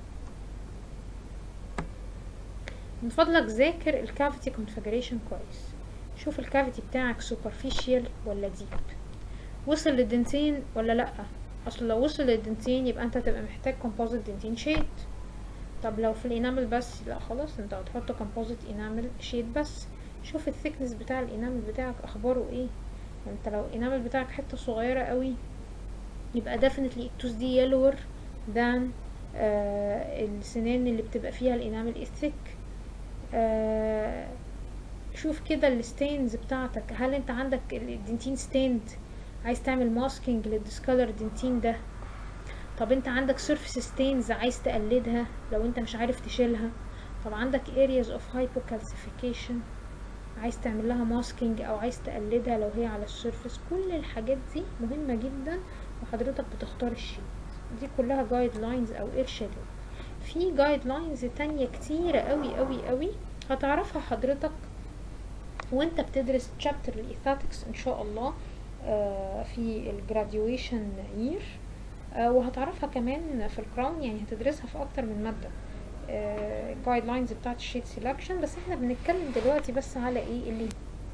من فضلك ذاكر الكافيتي configuration كويس شوف الكافيتي بتاعك superficial ولا deep وصل للدنتين ولا لأ اصل لو وصل للدنتين يبقى انت هتبقى محتاج composite دنتين شيد طب لو في الانامل بس لا خلاص انت هتحط composite انامل شيد بس شوف الثيكنس بتاع الانامل بتاعك اخباره ايه انت لو الانامل بتاعك حته صغيره قوي يبقى definitely التوز دي يلور than آه السنان اللي بتبقى فيها الانامل الثيك آه شوف كده الستينز بتاعتك هل انت عندك الدنتين ستيند عايز تعمل ماسكينج للديسكالر دنتين ده طب انت عندك سيرفيس ستينز عايز تقلدها لو انت مش عارف تشيلها طب عندك areas of hypocalcification عايز تعمل لها ماسكينج او عايز تقلدها لو هي على السيرفيس كل الحاجات دي مهمة جدا وحضرتك بتختار الشيت دي كلها جايد لاينز او ارشادات في جايد لاينز تانية كتيرة قوي قوي قوي هتعرفها حضرتك وانت بتدرس chapter الايثاتكس ان شاء الله آه في الجراديويشن يير آه وهتعرفها كمان في الكراون يعني هتدرسها في اكتر من ماده جايد uh, لاينز بتاعت الشيت سيلكشن بس احنا بنتكلم دلوقتي بس على ايه اللي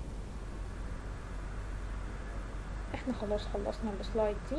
احنا خلاص خلصنا السلايد دي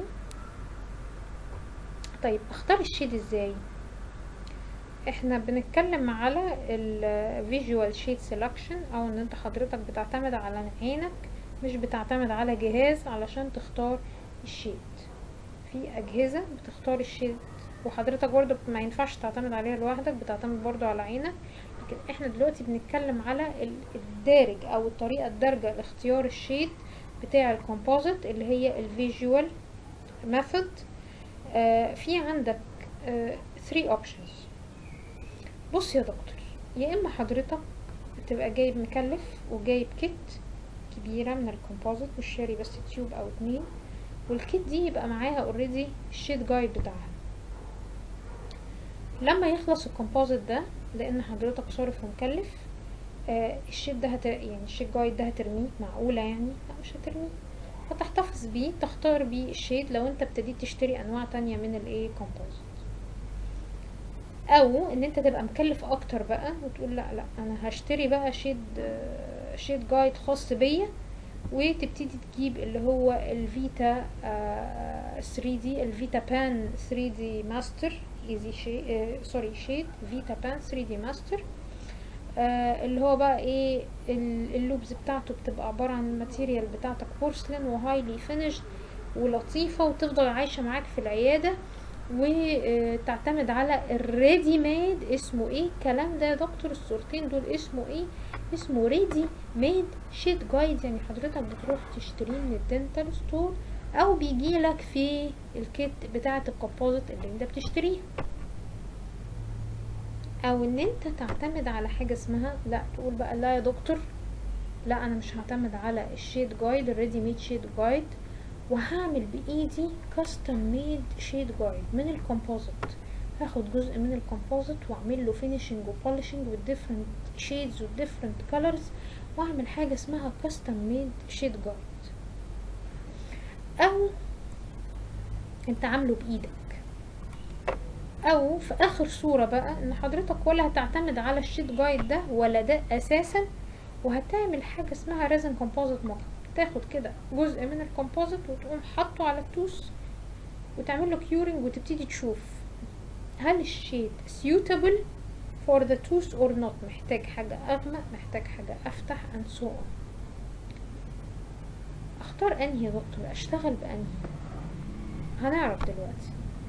طيب اختار الشيد ازاي احنا بنتكلم على الفيجوال شيت سيلكشن او ان انت حضرتك بتعتمد على عينك مش بتعتمد على جهاز علشان تختار الشيت في اجهزه بتختار الشيت وحضرتك برضه ما ينفعش تعتمد عليها لوحدك بتعتمد برضه على عينك لكن احنا دلوقتي بنتكلم على الدارج او الطريقه الدارجه لاختيار الشيت بتاع الكومبوزيت اللي هي الفيجوال ميثود آه في عندك 3 آه اوبشنز بص يا دكتور يا اما حضرتك بتبقى جايب مكلف وجايب كيت كبيره من الكومبوزيت مش شاري بس تيوب او اتنين والكيت دي يبقى معاها اوريدي الشيت جايد بتاعها لما يخلص الكومبوزيت ده لان حضرتك صارف ومكلف آه الشيت ده هت... يعني الشيت جايد ده هترميه معقولة يعني لا مش هترميه هتحتفظ بيه تختار بيه الشيت لو انت ابتديت تشتري انواع تانية من الايه كومبوزيت او ان انت تبقى مكلف اكتر بقى وتقول لا لا انا هشتري بقى شيت آه شيت جايد خاص بيا وتبتدي تجيب اللي هو الفيتا آه 3 دي الفيتا بان 3 دي ماستر ايزي شي سوري شيت فيتا بان 3 دي ماستر آه اللي هو بقى ايه اللوبز بتاعته بتبقى عبارة عن الماتيريال بتاعتك بورسلين وهايلي فينيشد ولطيفة وتفضل عايشة معاك في العيادة وتعتمد على الريدي ميد اسمه ايه الكلام ده يا دكتور الصورتين دول اسمه ايه اسمه ريدي ميد شيت جايد يعني حضرتك بتروح تشتريه من الدنتال ستور او بيجيلك في الكيت بتاعة الكومبوزيت اللي انت بتشتريه او ان انت تعتمد على حاجة اسمها لا تقول بقى لا يا دكتور لا انا مش هعتمد على الشيد جايد الريدي ميد شيد جايد وهعمل بايدي كاستم ميد شيد جايد من الكومبوزيت هاخد جزء من الكومبوزيت واعمل له فينيشنج وبولشنج والديفرنت شيدز والديفرنت كولرز واعمل حاجة اسمها كاستم ميد شيد جايد او انت عامله بايدك او في اخر صورة بقى ان حضرتك ولا هتعتمد على الشيت جايد ده ولا ده اساسا وهتعمل حاجة اسمها ريزن كومبوزيت موك تاخد كده جزء من الكومبوزيت وتقوم حاطه على التوس وتعمل له كيورنج وتبتدي تشوف هل الشيت suitable for the tooth or not محتاج حاجة أغمق محتاج حاجة أفتح and so on اختار انهي يا دكتور اشتغل بانهي هنعرف دلوقتي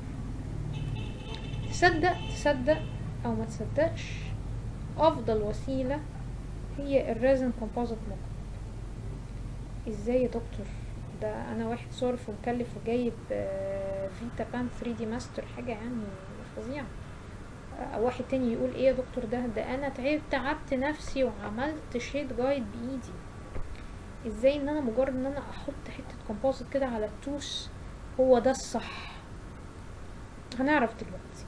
تصدق تصدق او ما تصدقش افضل وسيلة هي الريزن كومبوزيت موك ازاي يا دكتور ده انا واحد صارف ومكلف وجايب فيتا بان 3 دي ماستر حاجة يعني فظيعة آه، واحد تاني يقول ايه يا دكتور ده ده انا تعبت تعبت نفسي وعملت شيد جايد بايدي ازاي ان انا مجرد ان انا احط حته كومبوزيت كده على التوس هو ده الصح هنعرف دلوقتي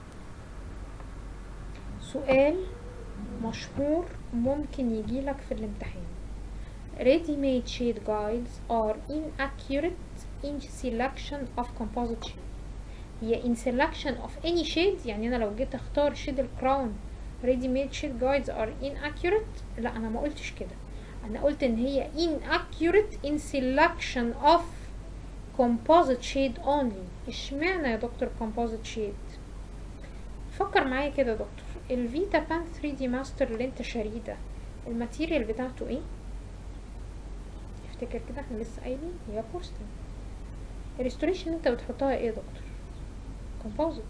سؤال مشهور ممكن يجيلك في الامتحان ready-made shade guides are inaccurate in selection of composite shade هي in selection of any shade يعني انا لو جيت اختار شيد الكراون ready-made shade guides are inaccurate لا انا ما قلتش كده انا قلت ان هي inaccurate in selection of composite shade only اشمعنى يا دكتور composite shade فكر معايا كده يا دكتور الفيتا بان 3 دي ماستر اللي انت شاريه ده الماتيريال بتاعته ايه افتكر كده احنا لسه قايلين هي بورستن الريستوريشن انت بتحطها ايه يا دكتور composite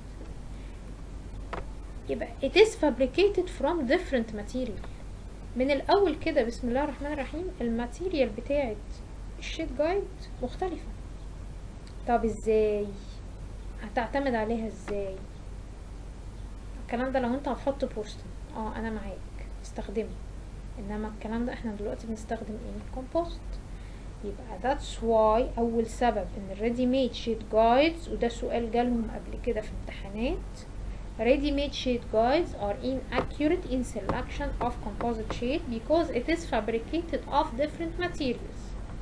يبقى it is fabricated from different material من الاول كده بسم الله الرحمن الرحيم الماتيريال بتاعت الشيت جايد مختلفة طب ازاي هتعتمد عليها ازاي الكلام ده لو انت هتحط بورستن اه انا معاك استخدمه انما الكلام ده احنا دلوقتي بنستخدم ايه كومبوست يبقى that's why اول سبب ان الريدي ميد شيت جايدز وده سؤال جالهم قبل كده في امتحانات ready made shade guides are inaccurate in selection of composite shade because it is fabricated of different materials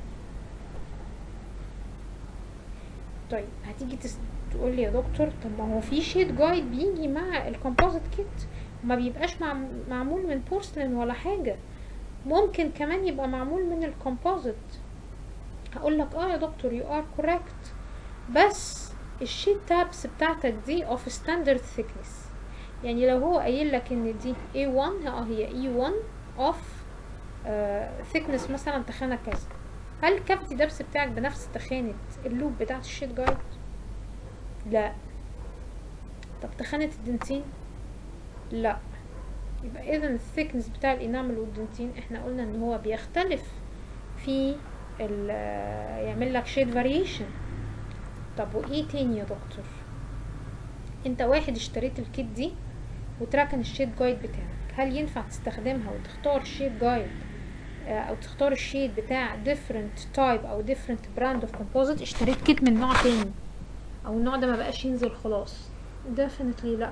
طيب هتيجي تس... تقول لي يا دكتور طب ما هو في شيد جايد بيجي مع الكومبوزيت كيت ما بيبقاش مع... معمول من بورسلين ولا حاجة ممكن كمان يبقى معمول من الكومبوزيت هقول لك اه يا دكتور يو ار كوريكت بس الشيت تابس بتاعتك دي of standard thickness يعني لو هو قايل لك ان دي A1 اه هي E1 of uh, thickness مثلا تخانة كذا هل الكافيتي دبس بتاعك بنفس تخانة اللوب بتاعت الشيت جايد؟ لا طب تخانة الدنتين؟ لا يبقى اذا الثيكنس بتاع الانامل والدنتين احنا قلنا ان هو بيختلف في يعمل لك شيد فاريشن طب وايه تاني يا دكتور انت واحد اشتريت الكيت دي وتراكن الشيد جايد بتاعك هل ينفع تستخدمها وتختار الشيد جايد او تختار الشيد بتاع different type او different brand of composite اشتريت كيت من نوع تاني او النوع ده ما بقاش ينزل خلاص definitely لا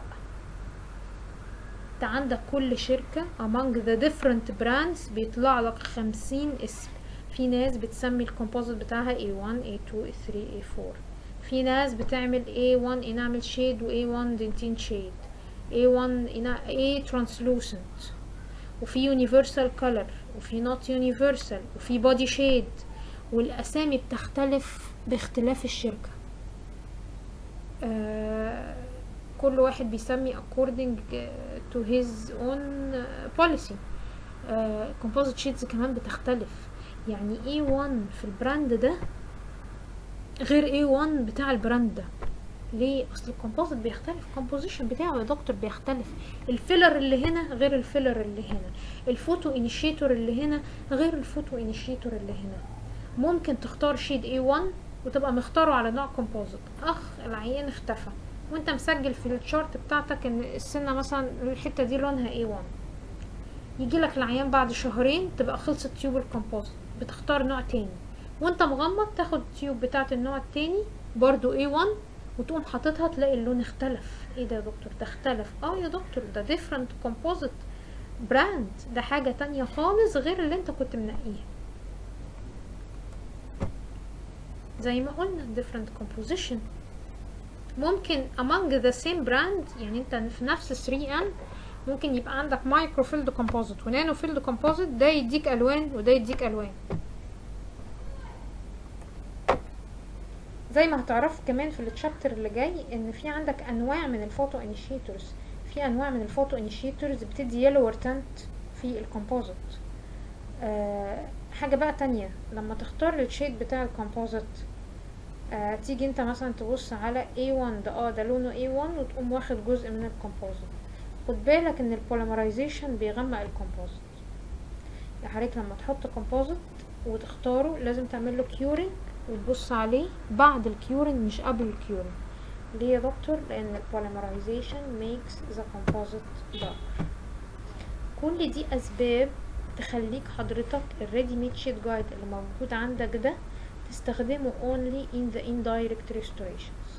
انت عندك كل شركة among the different brands بيطلع لك خمسين اسم في ناس بتسمي الكومبوزيت بتاعها A1 A2 A3 A4 في ناس بتعمل A1 enamel shade و A1 dentine shade A1 A translucent وفي universal color وفي not universal وفي body shade والأسامي بتختلف باختلاف الشركة آه كل واحد بيسمي according to his own policy آه composite shades كمان بتختلف يعني A1 في البراند ده غير A1 بتاع البراند ده ليه اصل الكومبوزيت بيختلف الكومبوزيشن بتاعه يا دكتور بيختلف الفيلر اللي هنا غير الفيلر اللي هنا الفوتو انيشيتور اللي هنا غير الفوتو انيشيتور اللي هنا ممكن تختار شيد A1 وتبقى مختاره على نوع كومبوزيت اخ العيان اختفى وانت مسجل في الشارت بتاعتك ان السنة مثلا الحتة دي لونها A1 يجي لك العيان بعد شهرين تبقى خلصت تيوب الكومبوزيت بتختار نوع تاني وانت مغمض تاخد التيوب بتاعت النوع التاني برضو A1 وتقوم حاططها تلاقي اللون اختلف ايه ده يا دكتور ده اختلف اه يا دكتور ده different composite brand ده حاجة تانية خالص غير اللي انت كنت منقيه زي ما قلنا different composition ممكن among the same brand يعني انت في نفس 3M ممكن يبقى عندك مايكرو فيلد كومبوزيت ونانو فيلد كومبوزيت ده يديك الوان وده يديك الوان زي ما هتعرفوا كمان في التشابتر اللي جاي ان في عندك انواع من الفوتو انيشيتورز في انواع من الفوتو انيشيتورز بتدي يلو تنت في الكومبوزيت أه حاجه بقى تانية لما تختار الشيد بتاع الكومبوزيت أه تيجي انت مثلا تبص على A1 ده اه ده لونه A1 وتقوم واخد جزء من الكومبوزيت خد بالك ان البوليمرايزيشن بيغمق الكومبوزيت يعني حضرتك لما تحط كومبوزيت وتختاره لازم تعمل له كيورنج وتبص عليه بعد الكيورنج مش قبل الكيورنج ليه يا دكتور لان البوليمرايزيشن makes the composite darker كل دي اسباب تخليك حضرتك الريدي ميد شيت جايد اللي موجود عندك ده تستخدمه only in the indirect restorations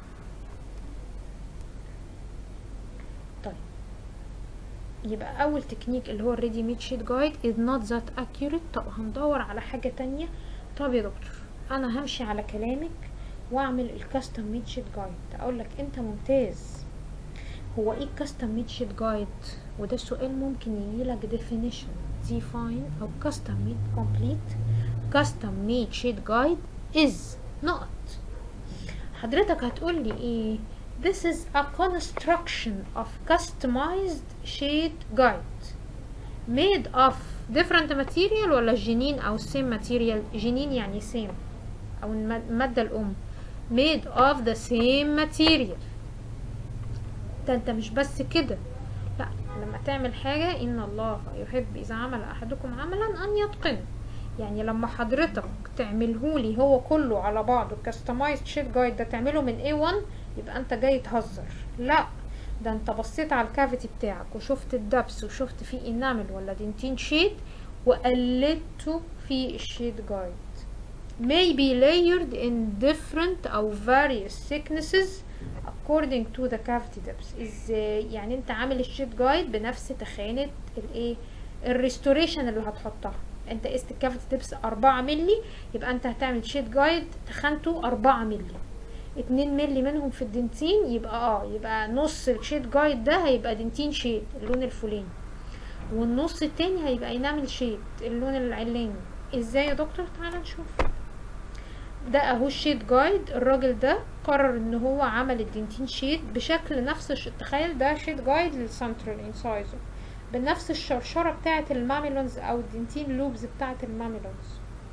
طيب يبقى اول تكنيك اللي هو الريدي ميد شيت جايد is not that accurate طب هندور على حاجة تانية طب يا دكتور انا همشي على كلامك واعمل الكاستم ميد شيت جايد اقول لك انت ممتاز هو ايه الكاستم ميد شيت جايد وده سؤال ممكن يجيلك definition define او custom made complete custom made sheet guide is not حضرتك هتقول لي ايه this is a construction of customized sheet guide made of different material ولا جنين او same material جنين يعني same او المادة الام made of the same material ده انت مش بس كده لا لما تعمل حاجة ان الله يحب اذا عمل احدكم عملا ان يتقنه يعني لما حضرتك تعملهولي هو كله على بعضه كاستمايزد شيت جايد ده تعمله من A1 يبقى انت جاي تهزر لا ده انت بصيت على الكافيتي بتاعك وشفت الدبس وشفت فيه انامل ولا دنتين شيت وقلدته في الشيت جايد may be layered in different او various thicknesses according to the cavity depth ازاي يعني انت عامل الشيت جايد بنفس تخانة الايه الريستوريشن اللي هتحطها انت قست الكافيتي ديبس أربعة ملي يبقى انت هتعمل شيت جايد تخانته أربعة ملي اتنين ملي منهم في الدنتين يبقى اه يبقى نص الشيت جايد ده هيبقى دنتين شيد اللون الفلاني والنص التاني هيبقى ينعمل شيد اللون العلاني ازاي يا دكتور تعالى نشوف ده اهو الشيت جايد الراجل ده قرر ان هو عمل الدنتين شيت بشكل نفس الش... تخيل ده شيت جايد للسنترال انسايزر بنفس الشرشرة بتاعة الماميلونز او الدنتين لوبز بتاعة الماميلونز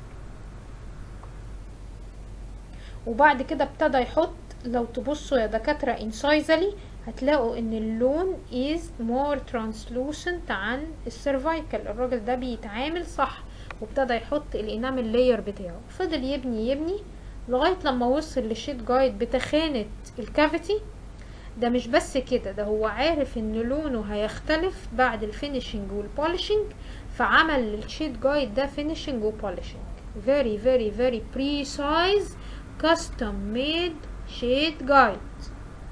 وبعد كده ابتدى يحط لو تبصوا يا دكاترة انسايزلي هتلاقوا ان اللون is more translucent عن السيرفايكال الراجل ده بيتعامل صح وابتدى يحط الانامل لاير بتاعه فضل يبني يبني لغاية لما وصل للشيت جايد بتخانة الكافيتي ده مش بس كده ده هو عارف ان لونه هيختلف بعد الفينيشنج والبوليشنج فعمل الشيت جايد ده فينيشنج وبوليشنج very very very precise custom made shade guide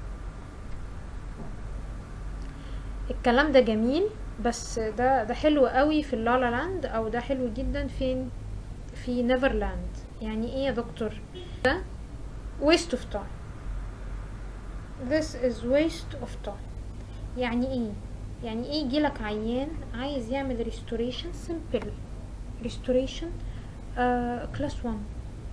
الكلام ده جميل بس ده ده حلو قوي في اللالا لاند او ده حلو جدا فين في نيفرلاند يعني ايه يا دكتور ده waste of time this is waste of time يعني ايه يعني ايه يجيلك عيان عايز يعمل restoration simple restoration كلاس uh, 1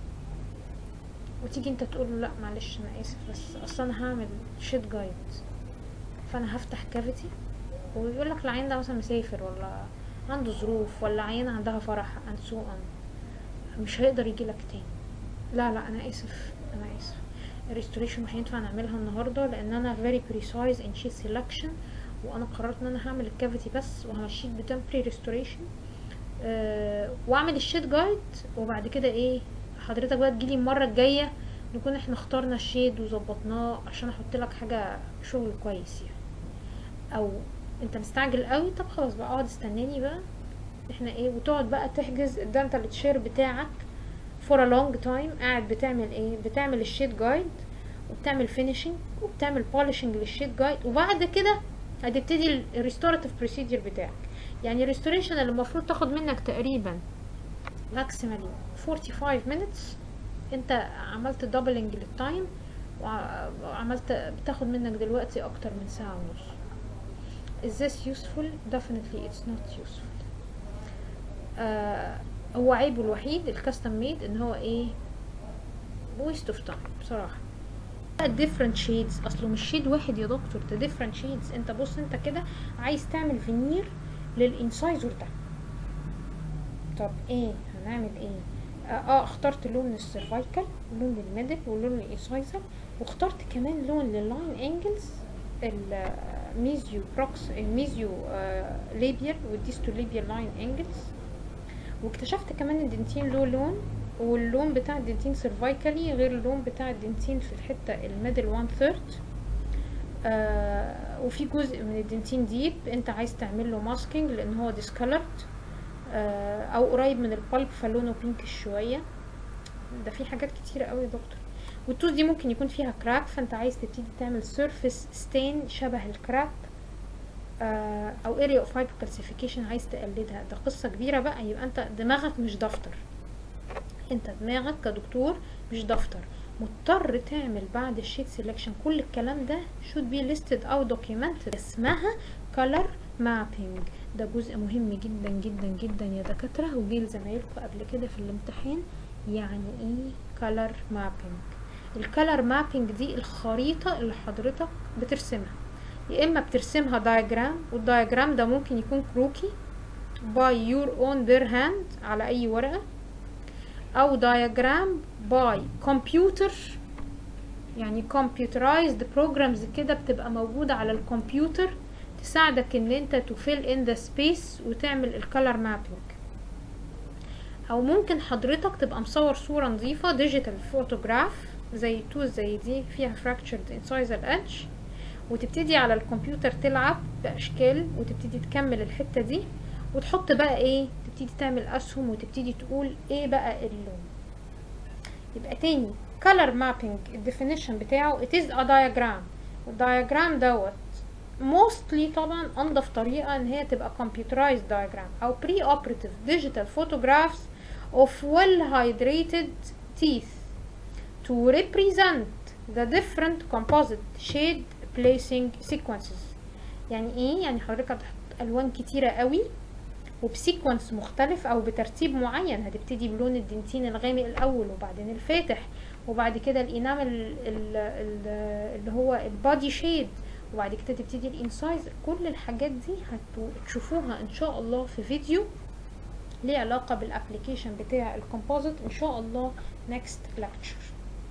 وتيجي انت تقول له لا معلش انا اسف بس اصلا انا هعمل شيت جايد فانا هفتح كافيتي ويقول لك العيان ده مثلا مسافر ولا عنده ظروف ولا عيان عندها فرح and so on مش هيقدر يجي لك تاني لا لا انا اسف انا اسف الريستوريشن مش هينفع نعملها النهارده لان انا very precise in sheet selection وانا قررت ان انا هعمل الكافيتي بس وهمشيه بتمبري ريستوريشن أه واعمل الشيت جايد وبعد كده ايه حضرتك بقى تجيلي المره الجايه نكون احنا اخترنا الشيد وظبطناه عشان احط لك حاجه شغل كويس يعني او انت مستعجل قوي طب خلاص بقى اقعد استناني بقى احنا ايه وتقعد بقى تحجز الدنتال تشير بتاعك فور ا لونج تايم قاعد بتعمل ايه بتعمل الشيت جايد وبتعمل فينيشنج وبتعمل بولشنج للشيت جايد وبعد كده هتبتدي الريستوراتيف بروسيدير بتاعك يعني الريستوريشن اللي المفروض تاخد منك تقريبا ماكسيمالي 45 minutes انت عملت دبلنج للتايم وعملت بتاخد منك دلوقتي اكتر من ساعة ونص is this useful definitely it's not useful آه هو عيبه الوحيد الكاستم ميد ان هو ايه waste of time بصراحة different shades اصله مش شيد واحد يا دكتور ده different shades انت بص انت كده عايز تعمل فينير للانسايزر ده طب ايه هنعمل ايه اه اخترت لون للسيرفايكال ولون للميدل ولون للانسايزر واخترت كمان لون لللاين انجلز الميزيو بروكس الميزيو آه ليبيال والديستو ليبيال لاين انجلز واكتشفت كمان ان الدنتين له لون واللون بتاع الدنتين سيرفايكالي غير اللون بتاع الدنتين في الحتة الميدل وان ثيرد آه وفي جزء من الدنتين ديب انت عايز تعمل له ماسكينج لان هو ديسكولرد آه او قريب من البالب فلونه بينكش شويه ده في حاجات كتيره قوي يا دكتور والتوز دي ممكن يكون فيها كراك فانت عايز تبتدي تعمل سيرفيس ستين شبه الكراك آه او اريا اوف هايبر كالسيفيكيشن عايز تقلدها ده قصه كبيره بقى يبقى انت دماغك مش دفتر انت دماغك كدكتور مش دفتر مضطر تعمل بعد الشيت سيلكشن كل الكلام ده should be listed او documented اسمها color mapping ده جزء مهم جدا جدا جدا يا دكاترة وجي لزمايلكم قبل كده في الامتحان يعني ايه color mapping الكالر مابينج دي الخريطة اللي حضرتك بترسمها يا اما بترسمها دايجرام والدايجرام ده ممكن يكون كروكي by your own bare hand على اي ورقة او دايجرام باي كمبيوتر يعني computerized programs كده بتبقى موجودة على الكمبيوتر تساعدك ان انت تفل ان ذا سبيس وتعمل الكالر مابينج او ممكن حضرتك تبقى مصور صورة نظيفة ديجيتال فوتوغراف زي توز زي دي فيها fractured incisal edge وتبتدي على الكمبيوتر تلعب باشكال وتبتدي تكمل الحتة دي وتحط بقى ايه تبتدي تعمل اسهم وتبتدي تقول ايه بقى اللون يبقى تاني color mapping الديفينيشن بتاعه it is a diagram والدياجرام دوت mostly طبعا انضف طريقة ان هي تبقى computerized diagram او pre-operative digital photographs of well hydrated teeth to represent the different composite shade placing sequences يعني ايه يعني حضرتك هتحط الوان كتيرة قوي وبسيكونس مختلف او بترتيب معين هتبتدي بلون الدنتين الغامق الاول وبعدين الفاتح وبعد كده الانامل اللي هو البادي شيد وبعد كده تبتدي الانسايز كل الحاجات دي هتشوفوها ان شاء الله في فيديو ليه علاقة بالابليكيشن بتاع الكومبوزيت ان شاء الله next lecture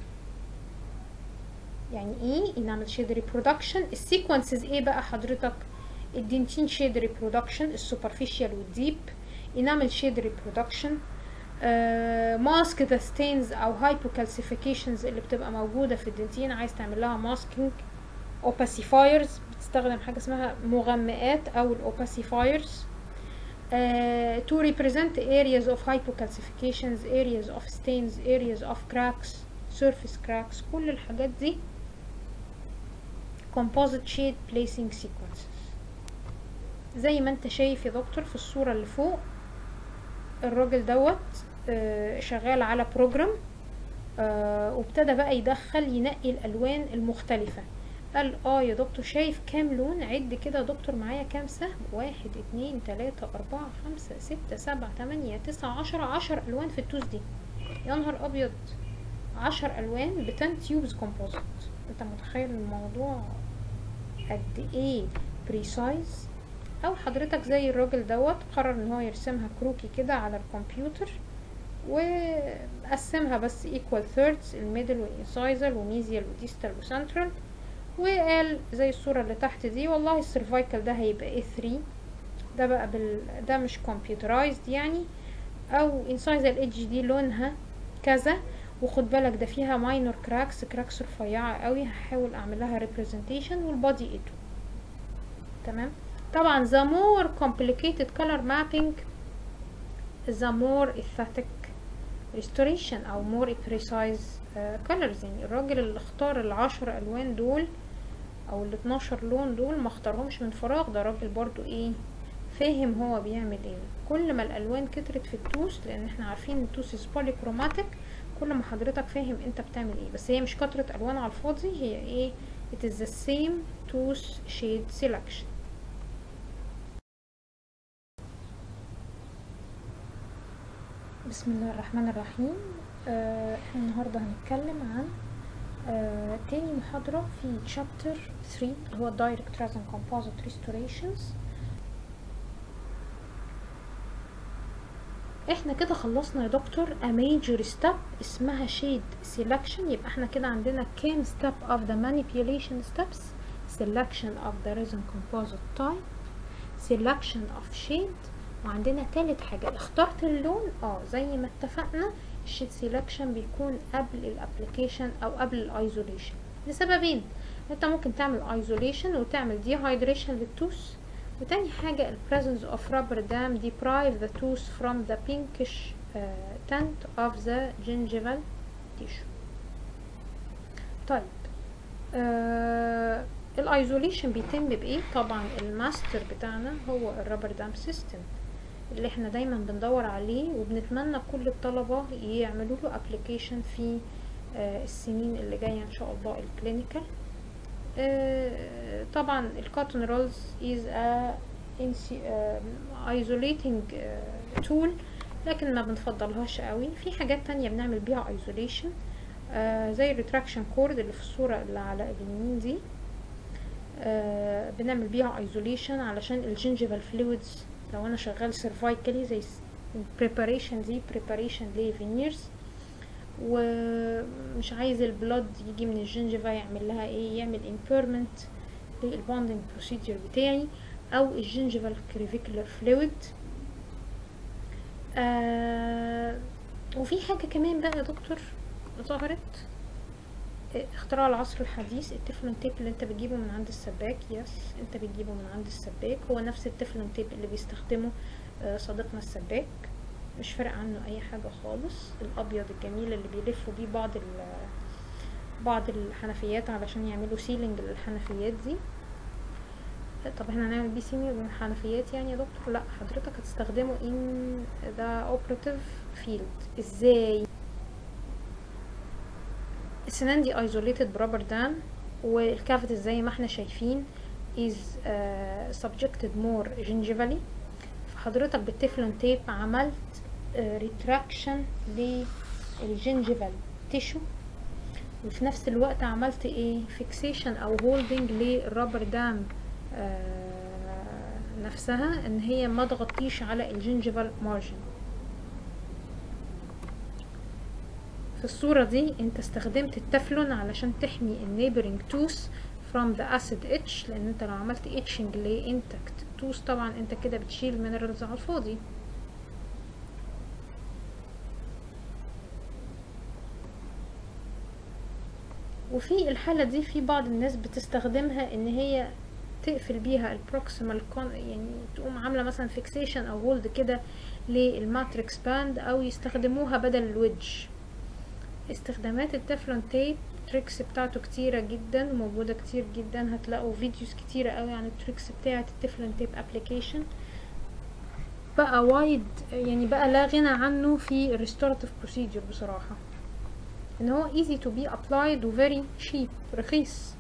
يعني ايه انامل شيد ريبرودكشن السيكونسز ايه بقى حضرتك الدنتين شيد ريبرودكشن السوبرفيشال والديب انامل شيد ريبرودكشن ماسك ذا ستينز او هايبوكالسيفيكيشنز اللي بتبقى موجوده في الدنتين عايز تعمل لها ماسكينج اوباسيفايرز بتستخدم حاجه اسمها مغمقات او الاوباسيفايرز uh, to represent areas of hypocalcifications areas of stains areas of cracks surface cracks كل الحاجات دي composite shade placing sequences زي ما انت شايف يا دكتور في الصورة اللي فوق الراجل دوت آه شغال على بروجرام آه وابتدى بقى يدخل ينقي الالوان المختلفة قال اه يا دكتور شايف كام لون عد كده يا دكتور معايا كام سهم واحد اتنين تلاتة اربعة خمسة ستة سبعة تمانية تسعة عشرة عشر الوان في التوز دي يا نهار ابيض عشر الوان بتن تيوبز كومبوزيت انت متخيل الموضوع قد ايه بريسايز او حضرتك زي الراجل دوت قرر ان هو يرسمها كروكي كده على الكمبيوتر وقسمها بس equal thirds الميدل والانسايزر وميزيال وديستال وسنترال وقال زي الصورة اللي تحت دي والله السيرفايكال ده هيبقى A3 ده بقى بال... ده مش computerized يعني او انسايزر ايدج دي لونها كذا وخد بالك ده فيها ماينور كراكس كراكس رفيعة قوي هحاول اعمل لها representation والبادي ايتو تمام طبعا the more complicated color mapping the more aesthetic restoration او more precise uh, colors يعني الراجل اللي اختار العشر الوان دول او ال 12 لون دول ما اختارهمش من فراغ ده راجل برضو ايه فاهم هو بيعمل ايه كل ما الالوان كترت في التوس لان احنا عارفين ان التوس بوليكروماتيك كل ما حضرتك فاهم انت بتعمل ايه بس هي مش كترة الوان على الفاضي هي ايه it is the same tooth shade selection بسم الله الرحمن الرحيم آه احنا النهاردة هنتكلم عن آه تاني محاضرة في chapter 3 اللي هو direct resin composite restorations احنا كده خلصنا يا دكتور a major step اسمها shade selection يبقى احنا كده عندنا كام step of the manipulation steps selection of the resin composite type selection of shade وعندنا تالت حاجة اخترت اللون اه زي ما اتفقنا الشيت سيلكشن بيكون قبل الابليكيشن او قبل الايزوليشن لسببين انت ممكن تعمل ايزوليشن وتعمل ديهايدريشن للتوث وتاني حاجة ال presence of rubber dam deprive the tooth from the pinkish uh, tint of the gingival tissue طيب آه الايزوليشن بيتم بايه طبعا الماستر بتاعنا هو الرابر دام سيستم اللي احنا دايما بندور عليه وبنتمنى كل الطلبة يعملوا له ابلكيشن في آه السنين اللي جاية ان شاء الله الكلينيكال آه طبعا الكوتون رولز is a isolating tool لكن ما بنفضلهاش قوي في حاجات تانية بنعمل بيها isolation آه زي الريتراكشن كورد اللي في الصورة اللي على اليمين دي آه بنعمل بيها ايزوليشن علشان الجنجيفال فلويدز لو انا شغال سيرفايكالي زي preparation دي preparation لفينيرز ومش عايز البلود يجي من الجنجيفا يعمل لها ايه يعمل impairment للبوندنج بروسيدور بتاعي او الجنجيفال كريفيكولار فلويد آه وفي حاجة كمان بقى يا دكتور ظهرت اختراع العصر الحديث التفلون تيب اللي انت بتجيبه من عند السباك يس انت بتجيبه من عند السباك هو نفس التفلون تيب اللي بيستخدمه صديقنا السباك مش فارق عنه اي حاجة خالص الابيض الجميل اللي بيلفوا بيه بعض بعض الحنفيات علشان يعملوا سيلينج للحنفيات دي طب احنا هنعمل بيه سيلينج للحنفيات يعني يا دكتور لا حضرتك هتستخدمه in the operative field ازاي السنان دي isolated برابر دام والكافيتي زي ما احنا شايفين is uh, subjected more gingivally فحضرتك بالتeflon تيب عملت uh, retraction للجنجيفال تيشو وفي نفس الوقت عملت ايه fixation او holding للرابر دام uh, نفسها ان هي ما تغطيش على الجنجيفال مارجن في الصورة دي انت استخدمت التفلون علشان تحمي النيبرنج توث from the acid etch لان انت لو عملت etching ل intact tooth طبعا انت كده بتشيل minerals على الفاضي وفي الحالة دي في بعض الناس بتستخدمها ان هي تقفل بيها البروكسيمال يعني تقوم عاملة مثلا فيكسيشن او هولد كده للماتريكس باند او يستخدموها بدل الويدج استخدامات التفلون تيب التريكس بتاعته كتيرة جدا موجودة كتير جدا هتلاقوا فيديوز كتيرة قوي عن التريكس بتاعة التفلون تيب ابليكيشن بقى وايد يعني بقى لا غنى عنه في الريستوراتيف بروسيدور بصراحة ان هو easy to be applied و very cheap رخيص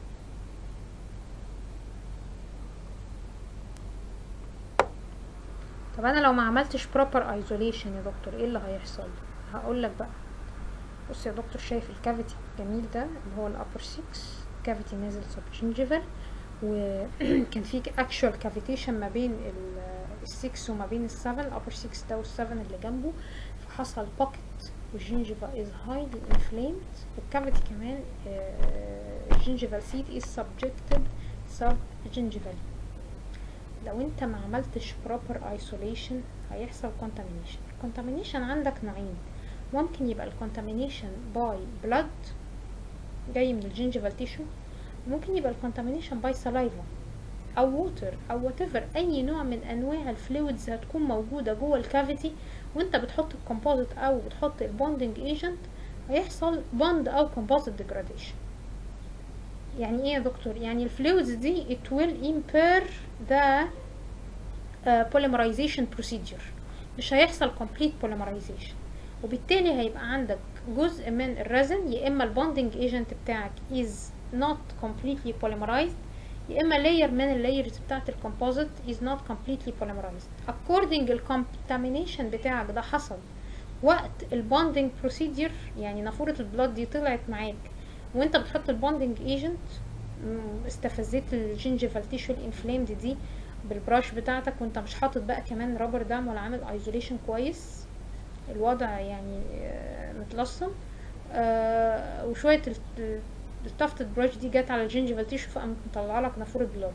طب انا لو ما عملتش proper isolation يا دكتور ايه اللي هيحصل هقول لك بقى بص يا دكتور شايف الكافيتي الجميل ده اللي هو الابر 6 كافيتي نازل سبجنجيفال وكان في اكشوال كافيتيشن ما بين ال6 وما بين ال7 الابر 6 ده وال7 اللي جنبه فحصل بوكيت والجنجيفا از هايلي انفليمد والكافيتي كمان الجنجيفال سيت از سبجكتد سب جنجيفال لو انت ما عملتش proper isolation هيحصل contamination الcontamination عندك نوعين ممكن يبقى الكونتامينيشن باي بلاد جاي من الجنجيفال تيشو ممكن يبقى الكونتامينيشن باي سلايفا او ووتر او whatever اي نوع من انواع الفلويدز هتكون موجوده جوه الكافيتي وانت بتحط الكومبوزيت او بتحط البوندنج ايجنت هيحصل بوند او كومبوزيت ديجراديشن يعني ايه يا دكتور يعني الفلويدز دي it will impair the uh, polymerization procedure مش هيحصل complete polymerization وبالتالي هيبقى عندك جزء من الرزن يا اما البوندنج ايجنت بتاعك is not completely polymerized يا اما layer من اللايرز بتاعت الكومبوزيت is not completely polymerized according الكونتامينيشن بتاعك ده حصل وقت البوندنج بروسيدير يعني نافورة البلاد دي طلعت معاك وانت بتحط البوندنج ايجنت استفزيت الجنجيفال تيشو الانفلامد دي بالبراش بتاعتك وانت مش حاطط بقى كمان رابر دام ولا عامل ايزوليشن كويس الوضع يعني متلصم آه وشوية التفتد براش دي جت على الجنجيفال تيشو فقامت مطلع لك نافورة بلاد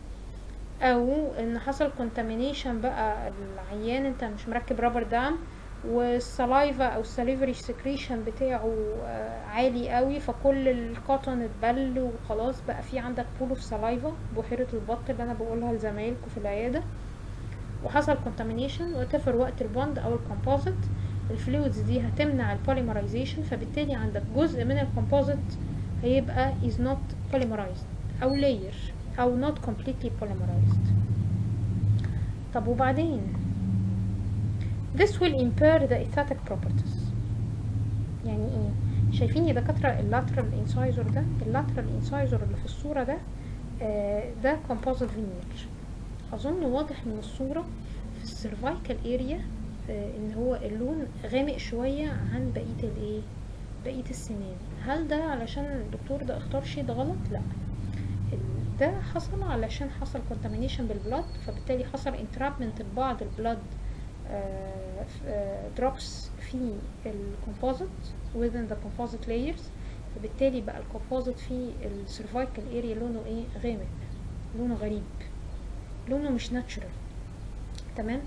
او ان حصل كونتامينيشن بقى العيان انت مش مركب رابر دام والسلايفا او السليفري سكريشن بتاعه آه، عالي قوي فكل الكوتون اتبل وخلاص بقى في عندك بول اوف سلايفا بحيرة البط اللي انا بقولها لزمايلكم في العيادة وحصل كونتامينيشن وتفر وقت البوند او الكومبوزيت الفلويدز دي هتمنع البوليمرايزيشن فبالتالي عندك جزء من الكومبوزيت هيبقى is not polymerized او layer او not completely polymerized طب وبعدين this will impair the aesthetic properties يعني ايه شايفين يا دكاترة اللاترال انسايزور ده اللاترال انسايزور اللي في الصورة ده آه ده composite veneer اظن واضح من الصورة في السيرفايكال اريا آه ان هو اللون غامق شوية عن بقية الايه بقية السنان هل ده علشان الدكتور ده اختار شيء ده غلط لا ال- ده حصل علشان حصل contamination بالبلاد فبالتالي حصل entrapment لبعض البلاد دروبس في الكومبوزيت within the composite layers فبالتالي بقى الكومبوزيت في السيرفايكال اريا لونه ايه غامق لونه غريب لونه مش ناتشورال تمام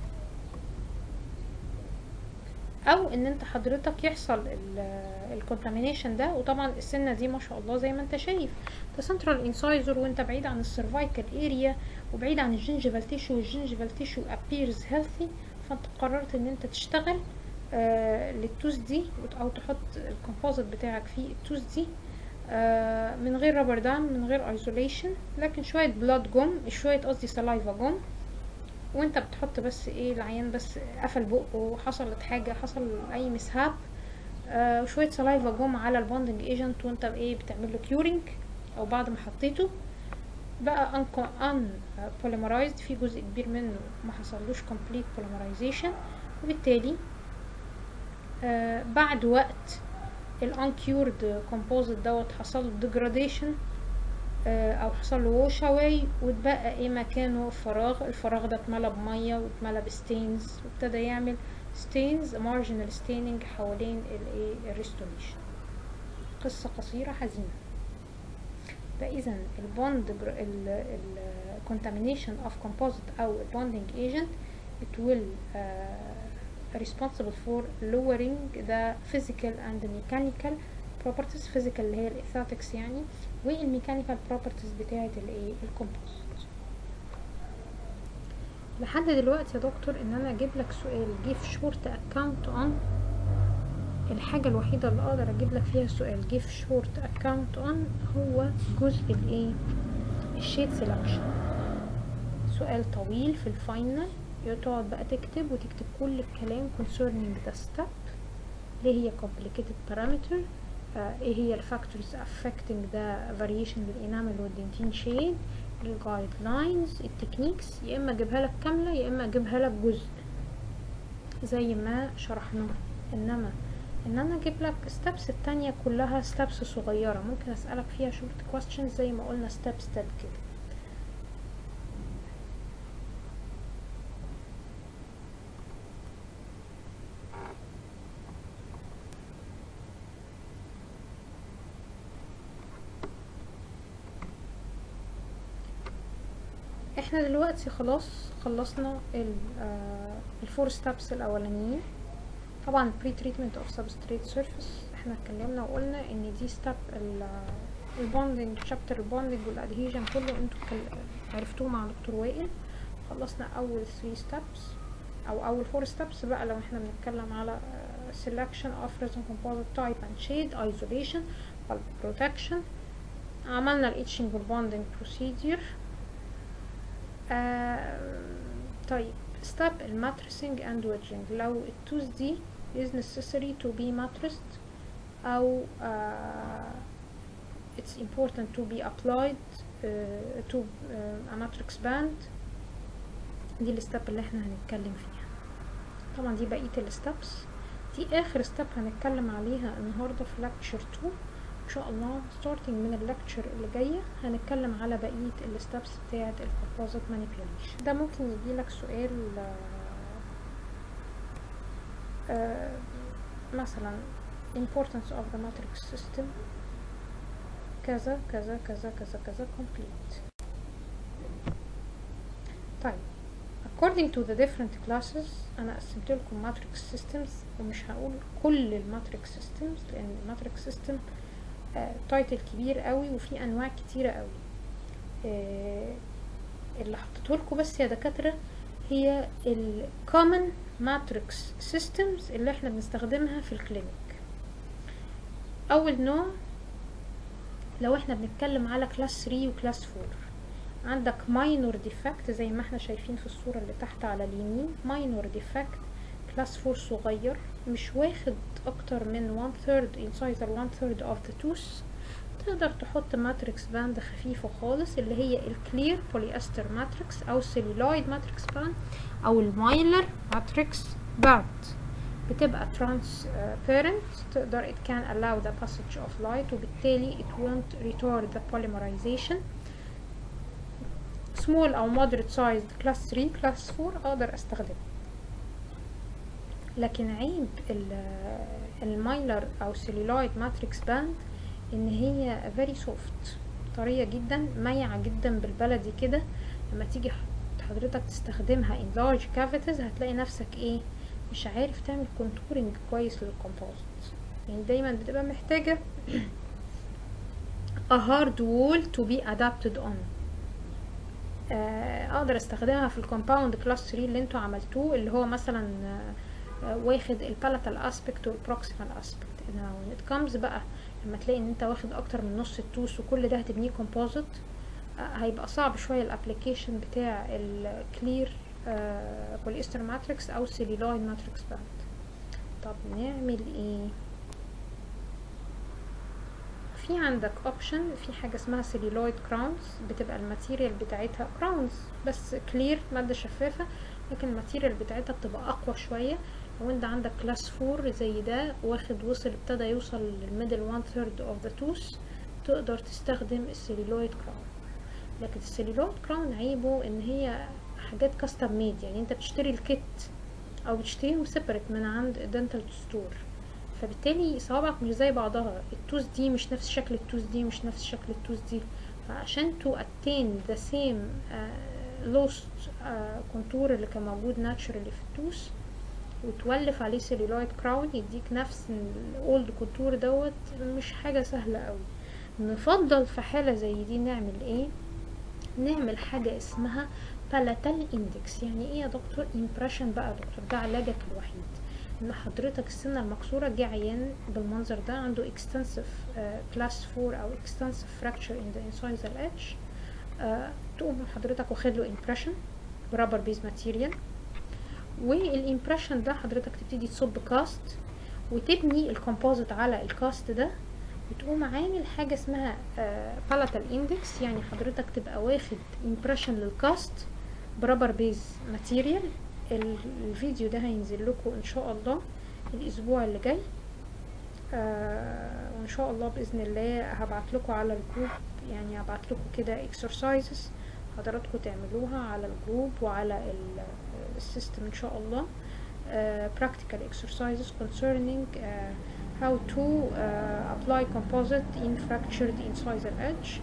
او ان انت حضرتك يحصل الكونتامينيشن ده وطبعا السنه دي ما شاء الله زي ما انت شايف ده سنترال انسايزر وانت بعيد عن السيرفايكال اريا وبعيد عن الجنجيفال تيشو والجنجيفال تيشو appears healthy فانت قررت ان انت تشتغل آه للتوز دي وت- او تحط الكومبوزيت بتاعك في التوز دي آه من غير رابر دام من غير ايزوليشن لكن شويه بلاد جم شويه قصدي سلايفا جم وانت بتحط بس ايه العيان بس قفل بقه حصلت حاجه حصل اي مسهاب آه وشويه سلايفا جم على البوندنج ايجنت وانت ايه بتعمل له كيورنج او بعد ما حطيته بقى ان ان بوليمرايزد في جزء كبير منه ما حصلوش كومبليت بوليمرايزيشن وبالتالي آه بعد وقت الانكيورد كومبوزيت دوت حصل له degradation آه او حصل له ووش اواي واتبقى ايه مكانه فراغ الفراغ ده اتملى بميه واتملى بستينز وابتدى يعمل ستينز مارجنال ستيننج حوالين الايه الريستوريشن قصه قصيره حزينه فاذا البوند الكونتامينيشن اوف كومبوزيت او البوندنج ايجنت it will uh, responsible for lowering the physical and the mechanical properties physical اللي هي الاثاتكس يعني والميكانيكال properties بتاعة الايه الكومبوزيت لحد دلوقتي يا دكتور ان انا اجيب لك سؤال give short account on الحاجة الوحيدة اللي اقدر اجيب لك فيها سؤال give short account on هو جزء الايه الشيت سelection سؤال طويل في الفاينل تقعد بقى تكتب وتكتب كل الكلام concerning the step ايه هي complicated parameter آه ايه هي الفاكتورز affecting the variation للانامل والدنتين شيد الجايد لاينز التكنيكس يا اما اجيبها لك كامله يا اما اجيبها لك جزء زي ما شرحنا انما ان انا اجيب لك ستابس التانية كلها ستابس صغيرة ممكن اسألك فيها شورت questions زي ما قلنا ستيب ستيب كده احنا دلوقتي خلاص خلصنا الفور ستابس الاولانيين طبعا البري تريتمنت اوف سبستريت سيرفيس احنا اتكلمنا وقلنا ان دي ستاب البوندنج شابتر البوندنج والادهيجن كله انتوا عرفتوه مع دكتور وائل خلصنا اول 3 ستابس او اول 4 ستابس بقى لو احنا بنتكلم على selection of resin composite type and shade isolation pulp protection عملنا الاتشنج والبوندنج procedure آه طيب step الماترسنج and wedging لو التوز دي is necessary to be mattressed أو uh, it's important to be applied uh, to uh, a matrix band دي الستep اللي احنا هنتكلم فيها طبعا دي بقية الستبس دي اخر ستep هنتكلم عليها النهاردة في lecture 2 ان شاء الله starting من الليكتشر اللي جايه هنتكلم على بقيه الستبس بتاعه الكومبوزيت مانيبيوليشن ده ممكن يجي لك سؤال آه مثلا importance of the matrix system كذا كذا كذا كذا كذا complete طيب according to the different classes انا قسمت لكم matrix systems ومش هقول كل الماتريكس systems لان الماتريكس system تايتل كبير قوي وفي انواع كتيرة قوي آه، اللي حطيته لكم بس يا دكاترة هي ال common matrix systems اللي احنا بنستخدمها في الكلينيك اول نوع لو احنا بنتكلم على كلاس 3 وكلاس 4 عندك minor defect زي ما احنا شايفين في الصورة اللي تحت على اليمين minor defect كلاس 4 صغير مش واخد اكتر من one third incisor one third of the tooth تقدر تحط ماتريكس باند خفيفة خالص اللي هي الكلير بوليستر ماتريكس او السيلولايد ماتريكس باند او المايلر ماتريكس باند بتبقى transparent تقدر it can allow the passage of light وبالتالي it won't retard the polymerization small او moderate sized class 3 class 4 اقدر استخدمه لكن عيب المايلر او celluloid matrix band ان هي very soft طرية جدا ميعة جدا بالبلدي كده لما تيجي حضرتك تستخدمها in large cavities هتلاقي نفسك ايه مش عارف تعمل contouring كويس للكومبوزيت يعني دايما بتبقى محتاجة a hard wall to be adapted on آه، اقدر استخدمها في الكومباوند كلاس 3 اللي انتوا عملتوه اللي هو مثلا آه، آه، واخد البالاتال اسبكت والبروكسيمال اسبكت when it comes بقى لما تلاقي ان انت واخد اكتر من نص التوس وكل ده هتبنيه كومبوزيت هيبقى صعب شويه الابلكيشن بتاع الكلير بوليستر ماتريكس او سيليلويد ماتريكس باند طب نعمل ايه في عندك اوبشن في حاجه اسمها سيليلويد كراونز بتبقى الماتيريال بتاعتها كراونز بس كلير ماده شفافه لكن الماتيريال بتاعتها بتبقى اقوى شويه لو انت عندك كلاس فور زي ده واخد وصل ابتدى يوصل للميدل وان ثيرد اوف ذا توث تقدر تستخدم السيليلويد كراون لكن السيليلويد كراون عيبه ان هي حاجات كاستم ميد يعني انت بتشتري الكيت او بتشتريهم سيبريت من عند دنتال ستور فبالتالي صوابعك مش زي بعضها التوز دي مش نفس شكل التوز دي مش نفس شكل التوز دي فعشان تو اتين ذا سيم لوست كونتور اللي كان موجود ناتشرالي في التوز وتولف عليه سيلولايد كراون يديك نفس الاولد كونتور دوت مش حاجة سهلة قوي نفضل في حالة زي دي نعمل ايه نعمل حاجة اسمها بالاتال اندكس يعني ايه يا دكتور امبريشن بقى يا دكتور ده علاجك الوحيد ان حضرتك السنة المكسورة جه عيان بالمنظر ده عنده extensive uh, class 4 او extensive fracture in the incisal edge uh, تقوم حضرتك واخد له impression برابر بيز ماتيريال والامبريشن ده حضرتك تبتدي تصب كاست وتبني الكومبوزيت على الكاست ده وتقوم عامل حاجة اسمها بالاتال اندكس يعني حضرتك تبقى واخد امبريشن للكاست برابر بيز ماتيريال الفيديو ده هينزل لكم ان شاء الله الاسبوع اللي جاي آه وان شاء الله باذن الله هبعت لكم على الجروب يعني هبعت لكم كده exercises حضراتكم تعملوها على الجروب وعلى السيستم ان شاء الله uh, practical exercises concerning uh, how to uh, apply composite in fractured incisal edge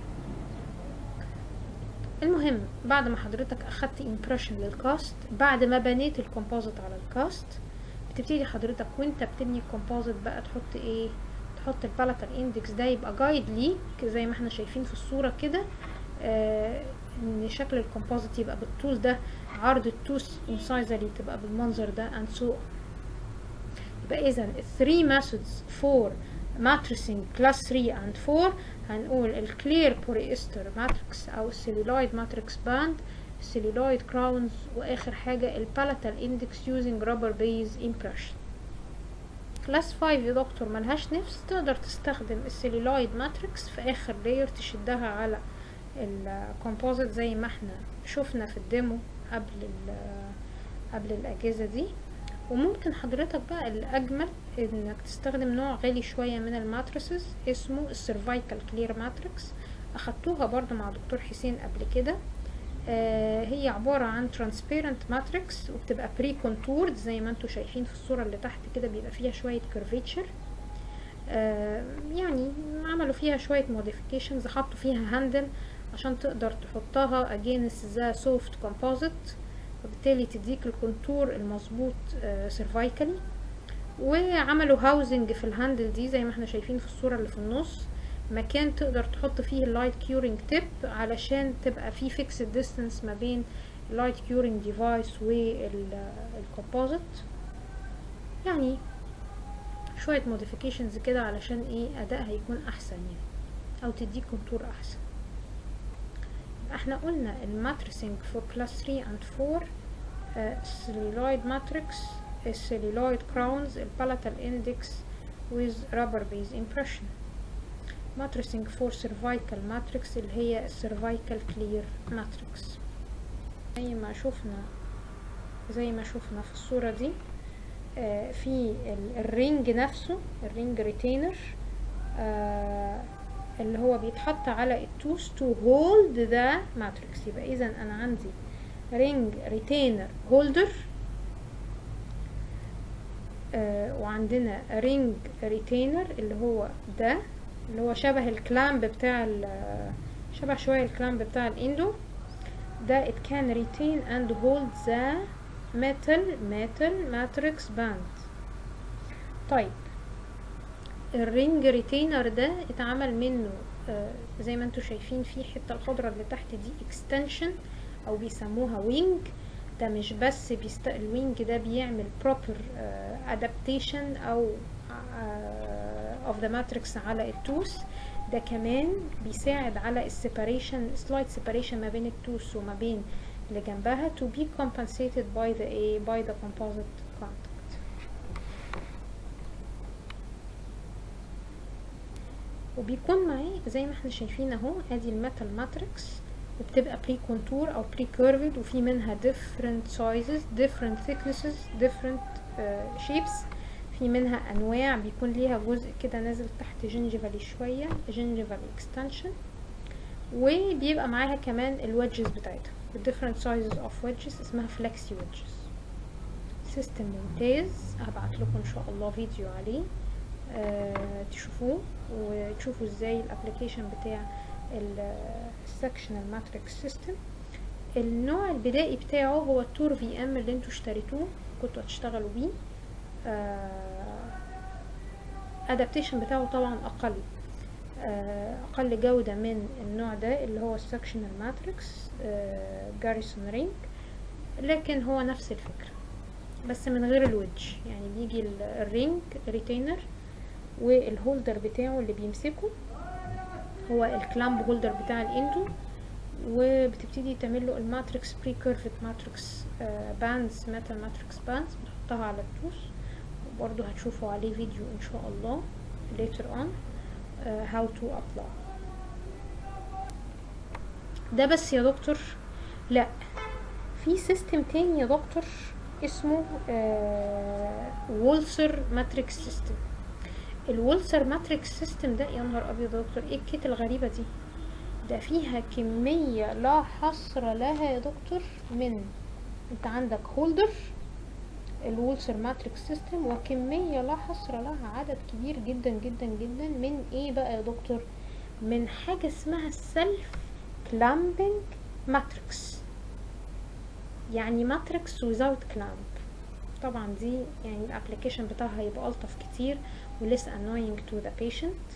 المهم بعد ما حضرتك اخدت impression للكاست بعد ما بنيت الكومبوزيت على الكاست بتبتدي حضرتك وانت بتبني الكومبوزيت بقى تحط ايه تحط البالاتال اندكس ده يبقى جايد ليك زي ما احنا شايفين في الصورة كده آه ان شكل الكومبوزيت يبقى بالطول ده عرض التوس انسايزري تبقى بالمنظر ده and so on. يبقى اذا 3 methods for matricing class 3 and 4 هنقول الكلير بوليستر ماتريكس او السيلولايد ماتريكس باند السيلولايد كراونز واخر حاجة البالاتال اندكس using rubber base impression كلاس 5 يا دكتور ملهاش نفس تقدر تستخدم السيلولايد ماتريكس في اخر لاير تشدها على الكومبوزيت زي ما احنا شفنا في الديمو قبل قبل الاجهزه دي وممكن حضرتك بقى الاجمل انك تستخدم نوع غالي شويه من الماتريسز اسمه السيرفايكال كلير ماتريكس اخدتوها برضو مع دكتور حسين قبل كده آه هي عبارة عن transparent matrix وبتبقى بري كونتورد زي ما انتوا شايفين في الصورة اللي تحت كده بيبقى فيها شوية curvature آه يعني عملوا فيها شوية modifications حطوا فيها هاندل عشان تقدر تحطها against the soft composite وبالتالي تديك الكونتور المظبوط سيرفايكالي وعملوا هاوزنج في الهاندل دي زي ما احنا شايفين في الصورة اللي في النص مكان تقدر تحط فيه اللايت كيورنج تيب علشان تبقى فيه فيكسد ديستانس ما بين اللايت كيورنج ديفايس والكومبوزيت يعني شوية موديفيكيشنز كده علشان ايه ادائها يكون احسن يعني او تديك كونتور احسن احنا قلنا الماتريسنج فور كلاس 3 and 4 celluloid matrix celluloid crowns البالاتال index with rubber base impression matricing for cervical matrix اللي هي cervical clear matrix زي ما شفنا زي ما شفنا في الصورة دي آه في الرينج نفسه الرينج ريتينر آه اللي هو بيتحط على التوس to hold the matrix يبقى اذا انا عندي رينج ريتينر هولدر وعندنا رينج ريتينر اللي هو ده اللي هو شبه الكلامب بتاع شبه شوية الكلامب بتاع الاندو ده it can retain and hold the metal metal matrix band طيب الرينج ريتينر ده اتعمل منه آه زي ما انتم شايفين في حته الخضراء اللي تحت دي اكستنشن او بيسموها وينج ده مش بس بيست... الوينج ده بيعمل proper uh, adaptation او uh, of the matrix على التوث ده كمان بيساعد على السيباريشن slight separation ما بين التوث وما بين اللي جنبها to be compensated by the a by the composite contact وبيكون معاه زي ما احنا شايفين اهو ادي الميتال ماتريكس وبتبقى بري كونتور او بري كيرفد وفي منها different sizes different thicknesses different uh, shapes في منها انواع بيكون ليها جزء كده نازل تحت جنجفالي شويه جنجفال اكستنشن وبيبقى معاها كمان الويدجز بتاعتها different sizes of wedges اسمها flexi wedges سيستم ممتاز هبعت لكم ان شاء الله فيديو عليه آه تشوفوه وتشوفوا ازاي الابلكيشن بتاع السكشنال ماتريكس سيستم النوع البدائي بتاعه هو التور في ام اللي انتوا اشتريتوه كنتوا هتشتغلوا بيه ادابتيشن بتاعه طبعا اقل آه اقل جودة من النوع ده اللي هو السكشنال ماتريكس جاريسون رينج لكن هو نفس الفكرة بس من غير الويدج يعني بيجي الرينج ريتينر والهولدر بتاعه اللي بيمسكه هو الكلامب هولدر بتاع الاندو وبتبتدي تعمل له الماتريكس بري كيرفت ماتريكس باندز ميتال ماتريكس باندز بتحطها على التوث وبرضه هتشوفوا عليه فيديو ان شاء الله later on uh, how to apply ده بس يا دكتور لا في سيستم تاني يا دكتور اسمه وولسر ماتريكس سيستم الولسر ماتريكس سيستم ده يا نهار ابيض يا دكتور ايه الكيت الغريبه دي ده فيها كميه لا حصر لها يا دكتور من انت عندك هولدر الولسر ماتريكس سيستم وكميه لا حصر لها عدد كبير جدا جدا جدا من ايه بقى يا دكتور من حاجه اسمها السلف كلامبنج ماتريكس يعني ماتريكس without كلامب طبعا دي يعني الابلكيشن بتاعها هيبقى الطف كتير وليس annoying to the patient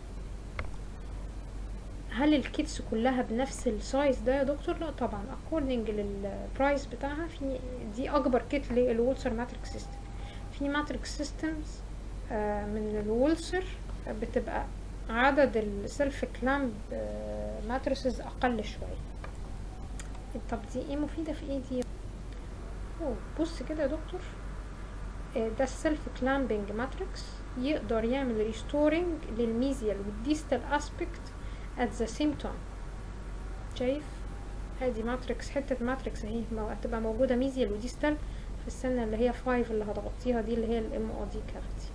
هل الكيتس كلها بنفس السايز ده يا دكتور لا طبعا according للبرايس بتاعها في دي اكبر كيت للولسر ماتريكس سيستم في ماتريكس سيستمز من الولسر بتبقى عدد السيلف كلامب ماتريسز اقل شويه طب دي ايه مفيده في ايه دي أوه بص كده يا دكتور ده السيلف كلامبنج ماتريكس يقدر يعمل ريستورنج للميزيال والديستال اسبكت at the same time شايف ادي ماتريكس حتة ماتريكس اهي هتبقى موجودة ميزيال وديستال في السنة اللي هي 5 اللي هتغطيها دي اللي هي الام او دي كافيتي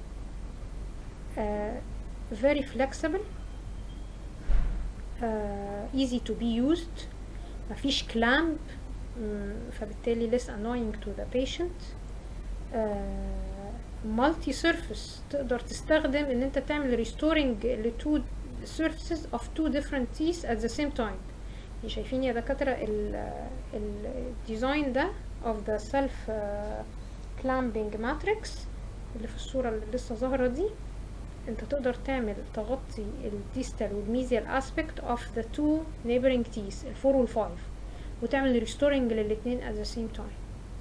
very flexible uh, easy to be used مفيش clamp فبالتالي less annoying to the patient مالتي uh, سيرفيس تقدر تستخدم ان انت تعمل restoring لتو surfaces of two different teeth at the same time شايفين يا دكاترة الديزاين ده of the self clamping matrix اللي في الصورة اللي لسه ظاهرة دي انت تقدر تعمل تغطي الديستال والميزيال aspect of the two neighboring teeth الفور والفايف وتعمل restoring للاتنين at the same time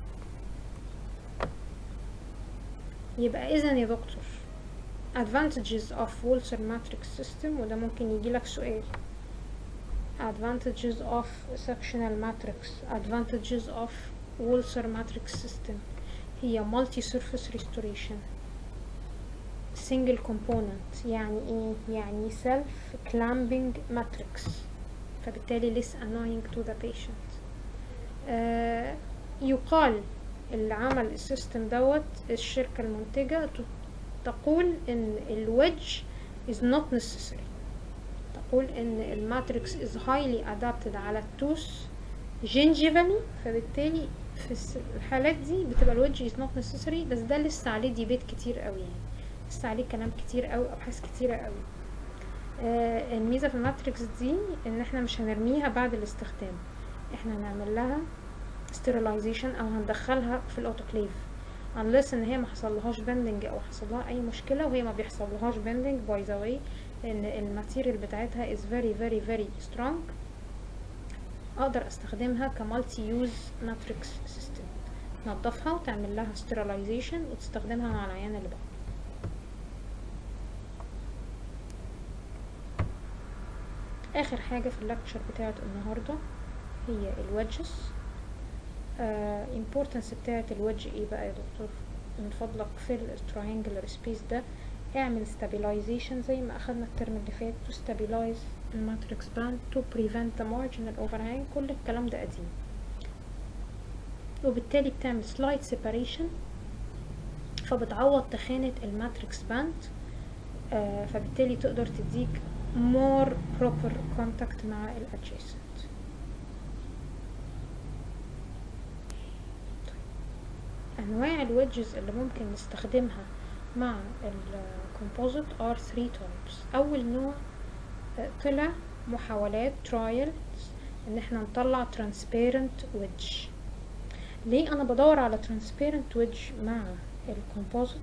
يبقى اذا يا دكتور advantages of Walser matrix system وده ممكن يجيلك سؤال advantages of sectional matrix advantages of Walser matrix system هي multi surface restoration single component يعني ايه يعني self clamping matrix فبالتالي less annoying to the patient آه يقال اللي عمل السيستم دوت الشركة المنتجة تقول ان الويدج is not necessary تقول ان الماتريكس is highly adapted على التوث gingivally فبالتالي في الحالات دي بتبقى الويدج is not necessary بس ده لسه عليه ديبيت كتير قوي يعني لسه عليه كلام كتير قوي ابحاث كتيرة قوي آه الميزة في الماتريكس دي ان احنا مش هنرميها بعد الاستخدام احنا هنعمل لها sterilization او هندخلها في الاوتوكليف unless ان هي ما حصلهاش bending او حصل لها اي مشكله وهي ما بيحصلهاش bending باي ذا واي لان الماتيريال بتاعتها is very very very strong اقدر استخدمها كمالتي يوز ماتريكس سيستم تنضفها وتعمل لها sterilization وتستخدمها مع العيان اللي بعده اخر حاجه في اللكتشر بتاعت النهارده هي الوجز آه importance بتاعت الوجه ايه بقى يا دكتور من فضلك في التراينجلر سبيس ده اعمل stabilization زي ما اخدنا الترم اللي فات to stabilize الماتريكس باند to prevent the marginal overhang كل الكلام ده قديم وبالتالي بتعمل slight separation فبتعوض تخانة الماتريكس باند آه فبالتالي تقدر تديك more proper contact مع الادجيسنت انواع الويدجز اللي ممكن نستخدمها مع الكومبوزيت ار 3 types اول نوع طلع محاولات trials ان احنا نطلع transparent wedge ليه انا بدور على transparent wedge مع الكومبوزيت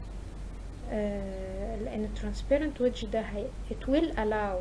آه لان transparent wedge ده هي it will allow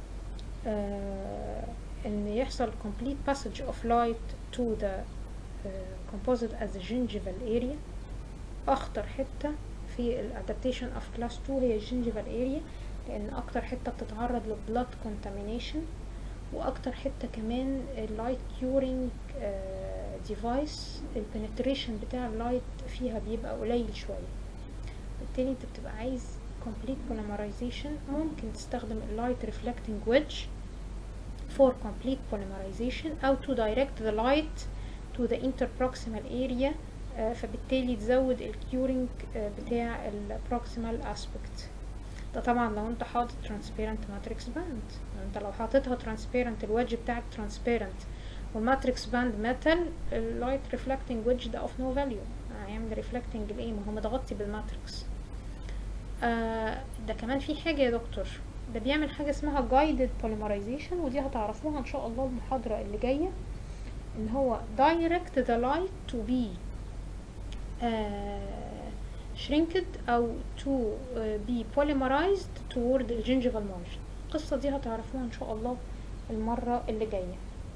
آه ان يحصل complete passage of light to the composite as a gingival area اخطر حتة في الادابتيشن اوف كلاس 2 هي الجنجيفال اريا لان اكتر حتة بتتعرض لبلاد contamination واكتر حتة كمان اللايت كيورينج ديفايس البنتريشن بتاع اللايت فيها بيبقى قليل شوية بالتالي انت بتبقى عايز complete polymerization ممكن تستخدم اللايت reflecting wedge for complete polymerization او to direct the light to the interproximal area uh, فبالتالي تزود الكيورينج uh, بتاع البروكسيمال aspect ده طبعا لو انت حاطط transparent matrix band انت لو حاططها transparent الوجه بتاعك transparent والماتريكس باند ميتال اللايت ريفلكتنج ويدج ده اوف نو فاليو هيعمل ريفلكتنج لايه ما هو متغطي بالماتريكس آه ده كمان في حاجه يا دكتور ده بيعمل حاجه اسمها guided polymerization ودي هتعرفوها ان شاء الله المحاضره اللي جايه ان هو direct the light to be uh, shrinked او to uh, be polymerized toward the gingival margin القصة دي هتعرفوها ان شاء الله المرة اللي جاية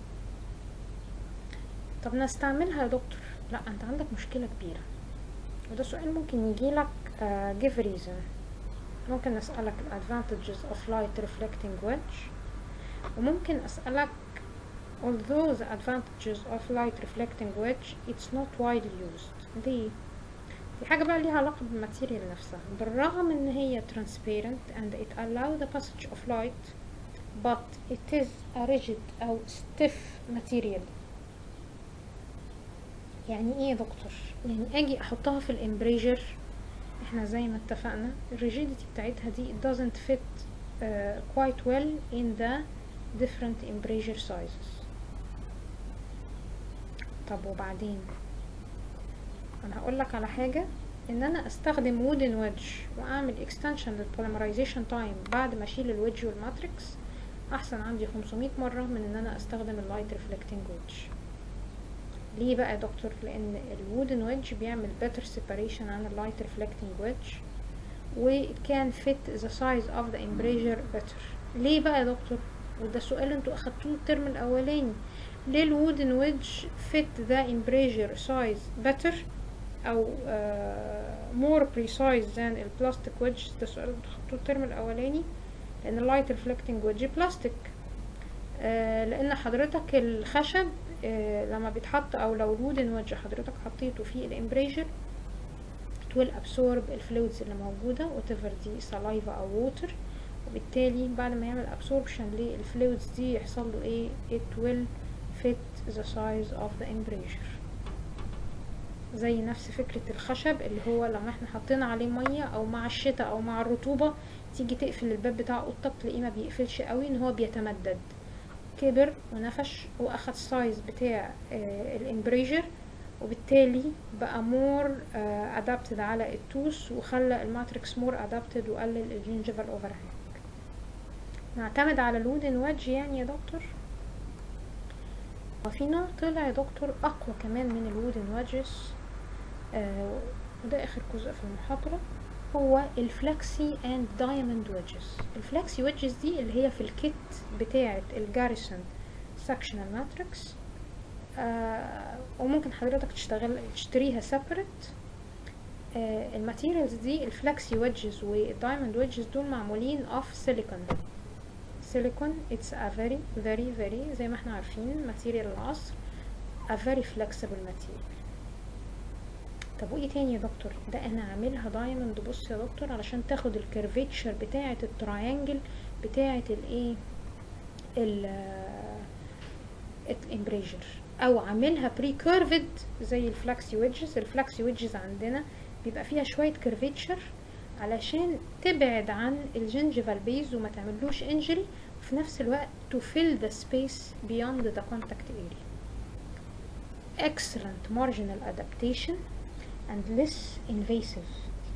طب نستعملها يا دكتور لا انت عندك مشكلة كبيرة وده سؤال ممكن يجيلك uh, give reason ممكن اسألك ال advantages of light reflecting wedge وممكن اسألك although the advantages of light reflecting wedge it's not widely used ليه دي حاجة بقى ليها علاقة بالماتيريال نفسها بالرغم ان هي transparent and it allow the passage of light but it is a rigid او stiff material يعني ايه يا دكتور يعني اجي احطها في الامبريجر احنا زي ما اتفقنا الريجيديتي بتاعتها دي it doesn't fit uh, quite well in the different embrasure sizes طب وبعدين انا هقول لك على حاجه ان انا استخدم وودن ويدج واعمل اكستنشن للبوليمرايزيشن تايم بعد ما اشيل الويدج والماتريكس احسن عندي 500 مرة من ان انا استخدم اللايت ريفلكتنج ويدج ليه بقى يا دكتور لان الوودن ويدج بيعمل better separation عن اللايت ريفلكتنج ويدج و it can fit the size of the embrasure better ليه بقى يا دكتور وده سؤال انتوا اخدتوه الترم الاولاني ليه الوودن ويدج fit the embrasure size better او uh, more precise than البلاستيك ويدج ده سؤال انتوا اخدتوه الترم الاولاني لان اللايت ريفلكتنج ويدج بلاستيك آه لان حضرتك الخشب آه لما بيتحط او لو الودن ويدج حضرتك حطيته في الامبريجر will absorb الفلويدز اللي موجودة whatever دي saliva او water وبالتالي بعد ما يعمل absorption للفلويدز دي يحصل له ايه it will fit the size of the embrasure زي نفس فكرة الخشب اللي هو لما احنا حطينا عليه مية او مع الشتاء او مع الرطوبة تيجي تقفل الباب بتاع اوضتك تلاقيه ما بيقفلش قوي ان هو بيتمدد كبر ونفش واخد سايز بتاع آه الامبريجر وبالتالي بقى مور ادابتد على التوس وخلى الماتريكس مور ادابتد وقلل الجنجفال اوفرهانج نعتمد على الودن ويدج يعني يا دكتور وفي نوع طلع يا دكتور اقوى كمان من الودن ويدجز آه وده اخر جزء في المحاضره هو الفلكسي اند دايموند ويدجز الفلكسي ويدجز دي اللي هي في الكيت بتاعه الجاريسون سكشنال ماتريكس آه وممكن حضرتك تشتغل تشتريها سيبريت آه الماتيريالز دي الفلكسي ويدجز والدايموند ويدجز دول معمولين اوف سيليكون سيليكون اتس ا فيري فيري فيري زي ما احنا عارفين ماتيريال العصر ا فيري فلكسبل ماتيريال طب وايه تاني يا دكتور ده انا عاملها دايموند بص يا دكتور علشان تاخد الكيرفيتشر بتاعه التراينجل بتاعه الايه الامبريجر او عاملها بري كيرفد زي الفلاكسي ويدجز الفلاكسي ويدجز عندنا بيبقى فيها شويه كيرفيتشر علشان تبعد عن الجنجيفال بيز وما تعملوش انجري وفي نفس الوقت to fill the space beyond the contact area excellent marginal adaptation and less invasive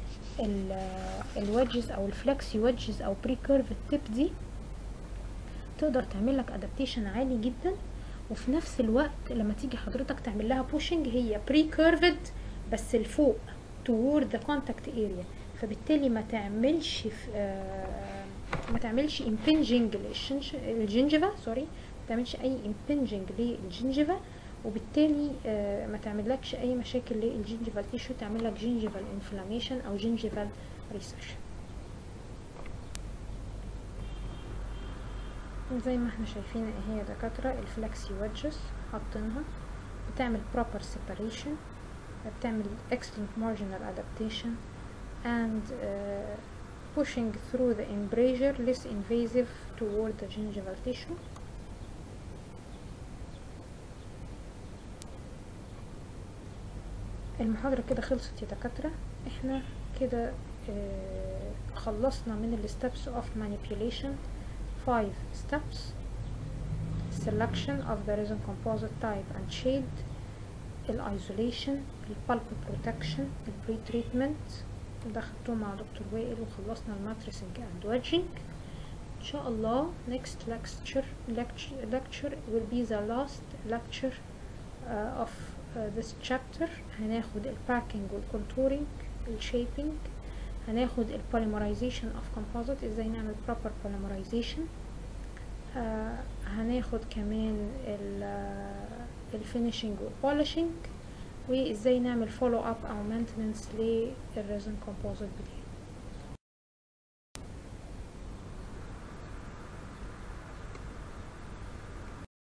الوجز او الفلكسي وجز او بري كيرف التيب دي تقدر تعمل لك ادابتيشن عالي جدا وفي نفس الوقت لما تيجي حضرتك تعمل لها بوشنج هي بري كيرفد بس لفوق toward the contact area فبالتالي ما تعملش آه ما تعملش impinging للجنجفة سوري ما تعملش اي impinging للجنجفة وبالتالي آه ما تعملكش اي مشاكل للجنجفال تيشو تعمل لك جنجفال انفلاميشن او جنجفال ريسيشن زي ما احنا شايفين اهي دكاترة الفلكسي ويدجز حاطينها بتعمل proper separation بتعمل excellent marginal adaptation and uh, pushing through the embrasure less invasive toward the gingival tissue المحاضرة كده خلصت يا دكاترة احنا كده اه خلصنا من ال steps of manipulation five steps selection of the resin composite type and shade ال isolation ال pulp protection ال pre-treatment ده خدته مع دكتور وائل وخلصنا الماتريسنج and wedging ان شاء الله next lecture lecture, lecture will be the last lecture uh, of uh, this chapter هناخد الباكينج والكونتورينج الشيبينج هناخد البوليمرايزيشن اوف كومبوزيت ازاي نعمل proper polymerization آه هناخد كمان الفينيشنج والبولشنج وازاي نعمل فولو اب او مينتننس للريزن كومبوزيت بتاعي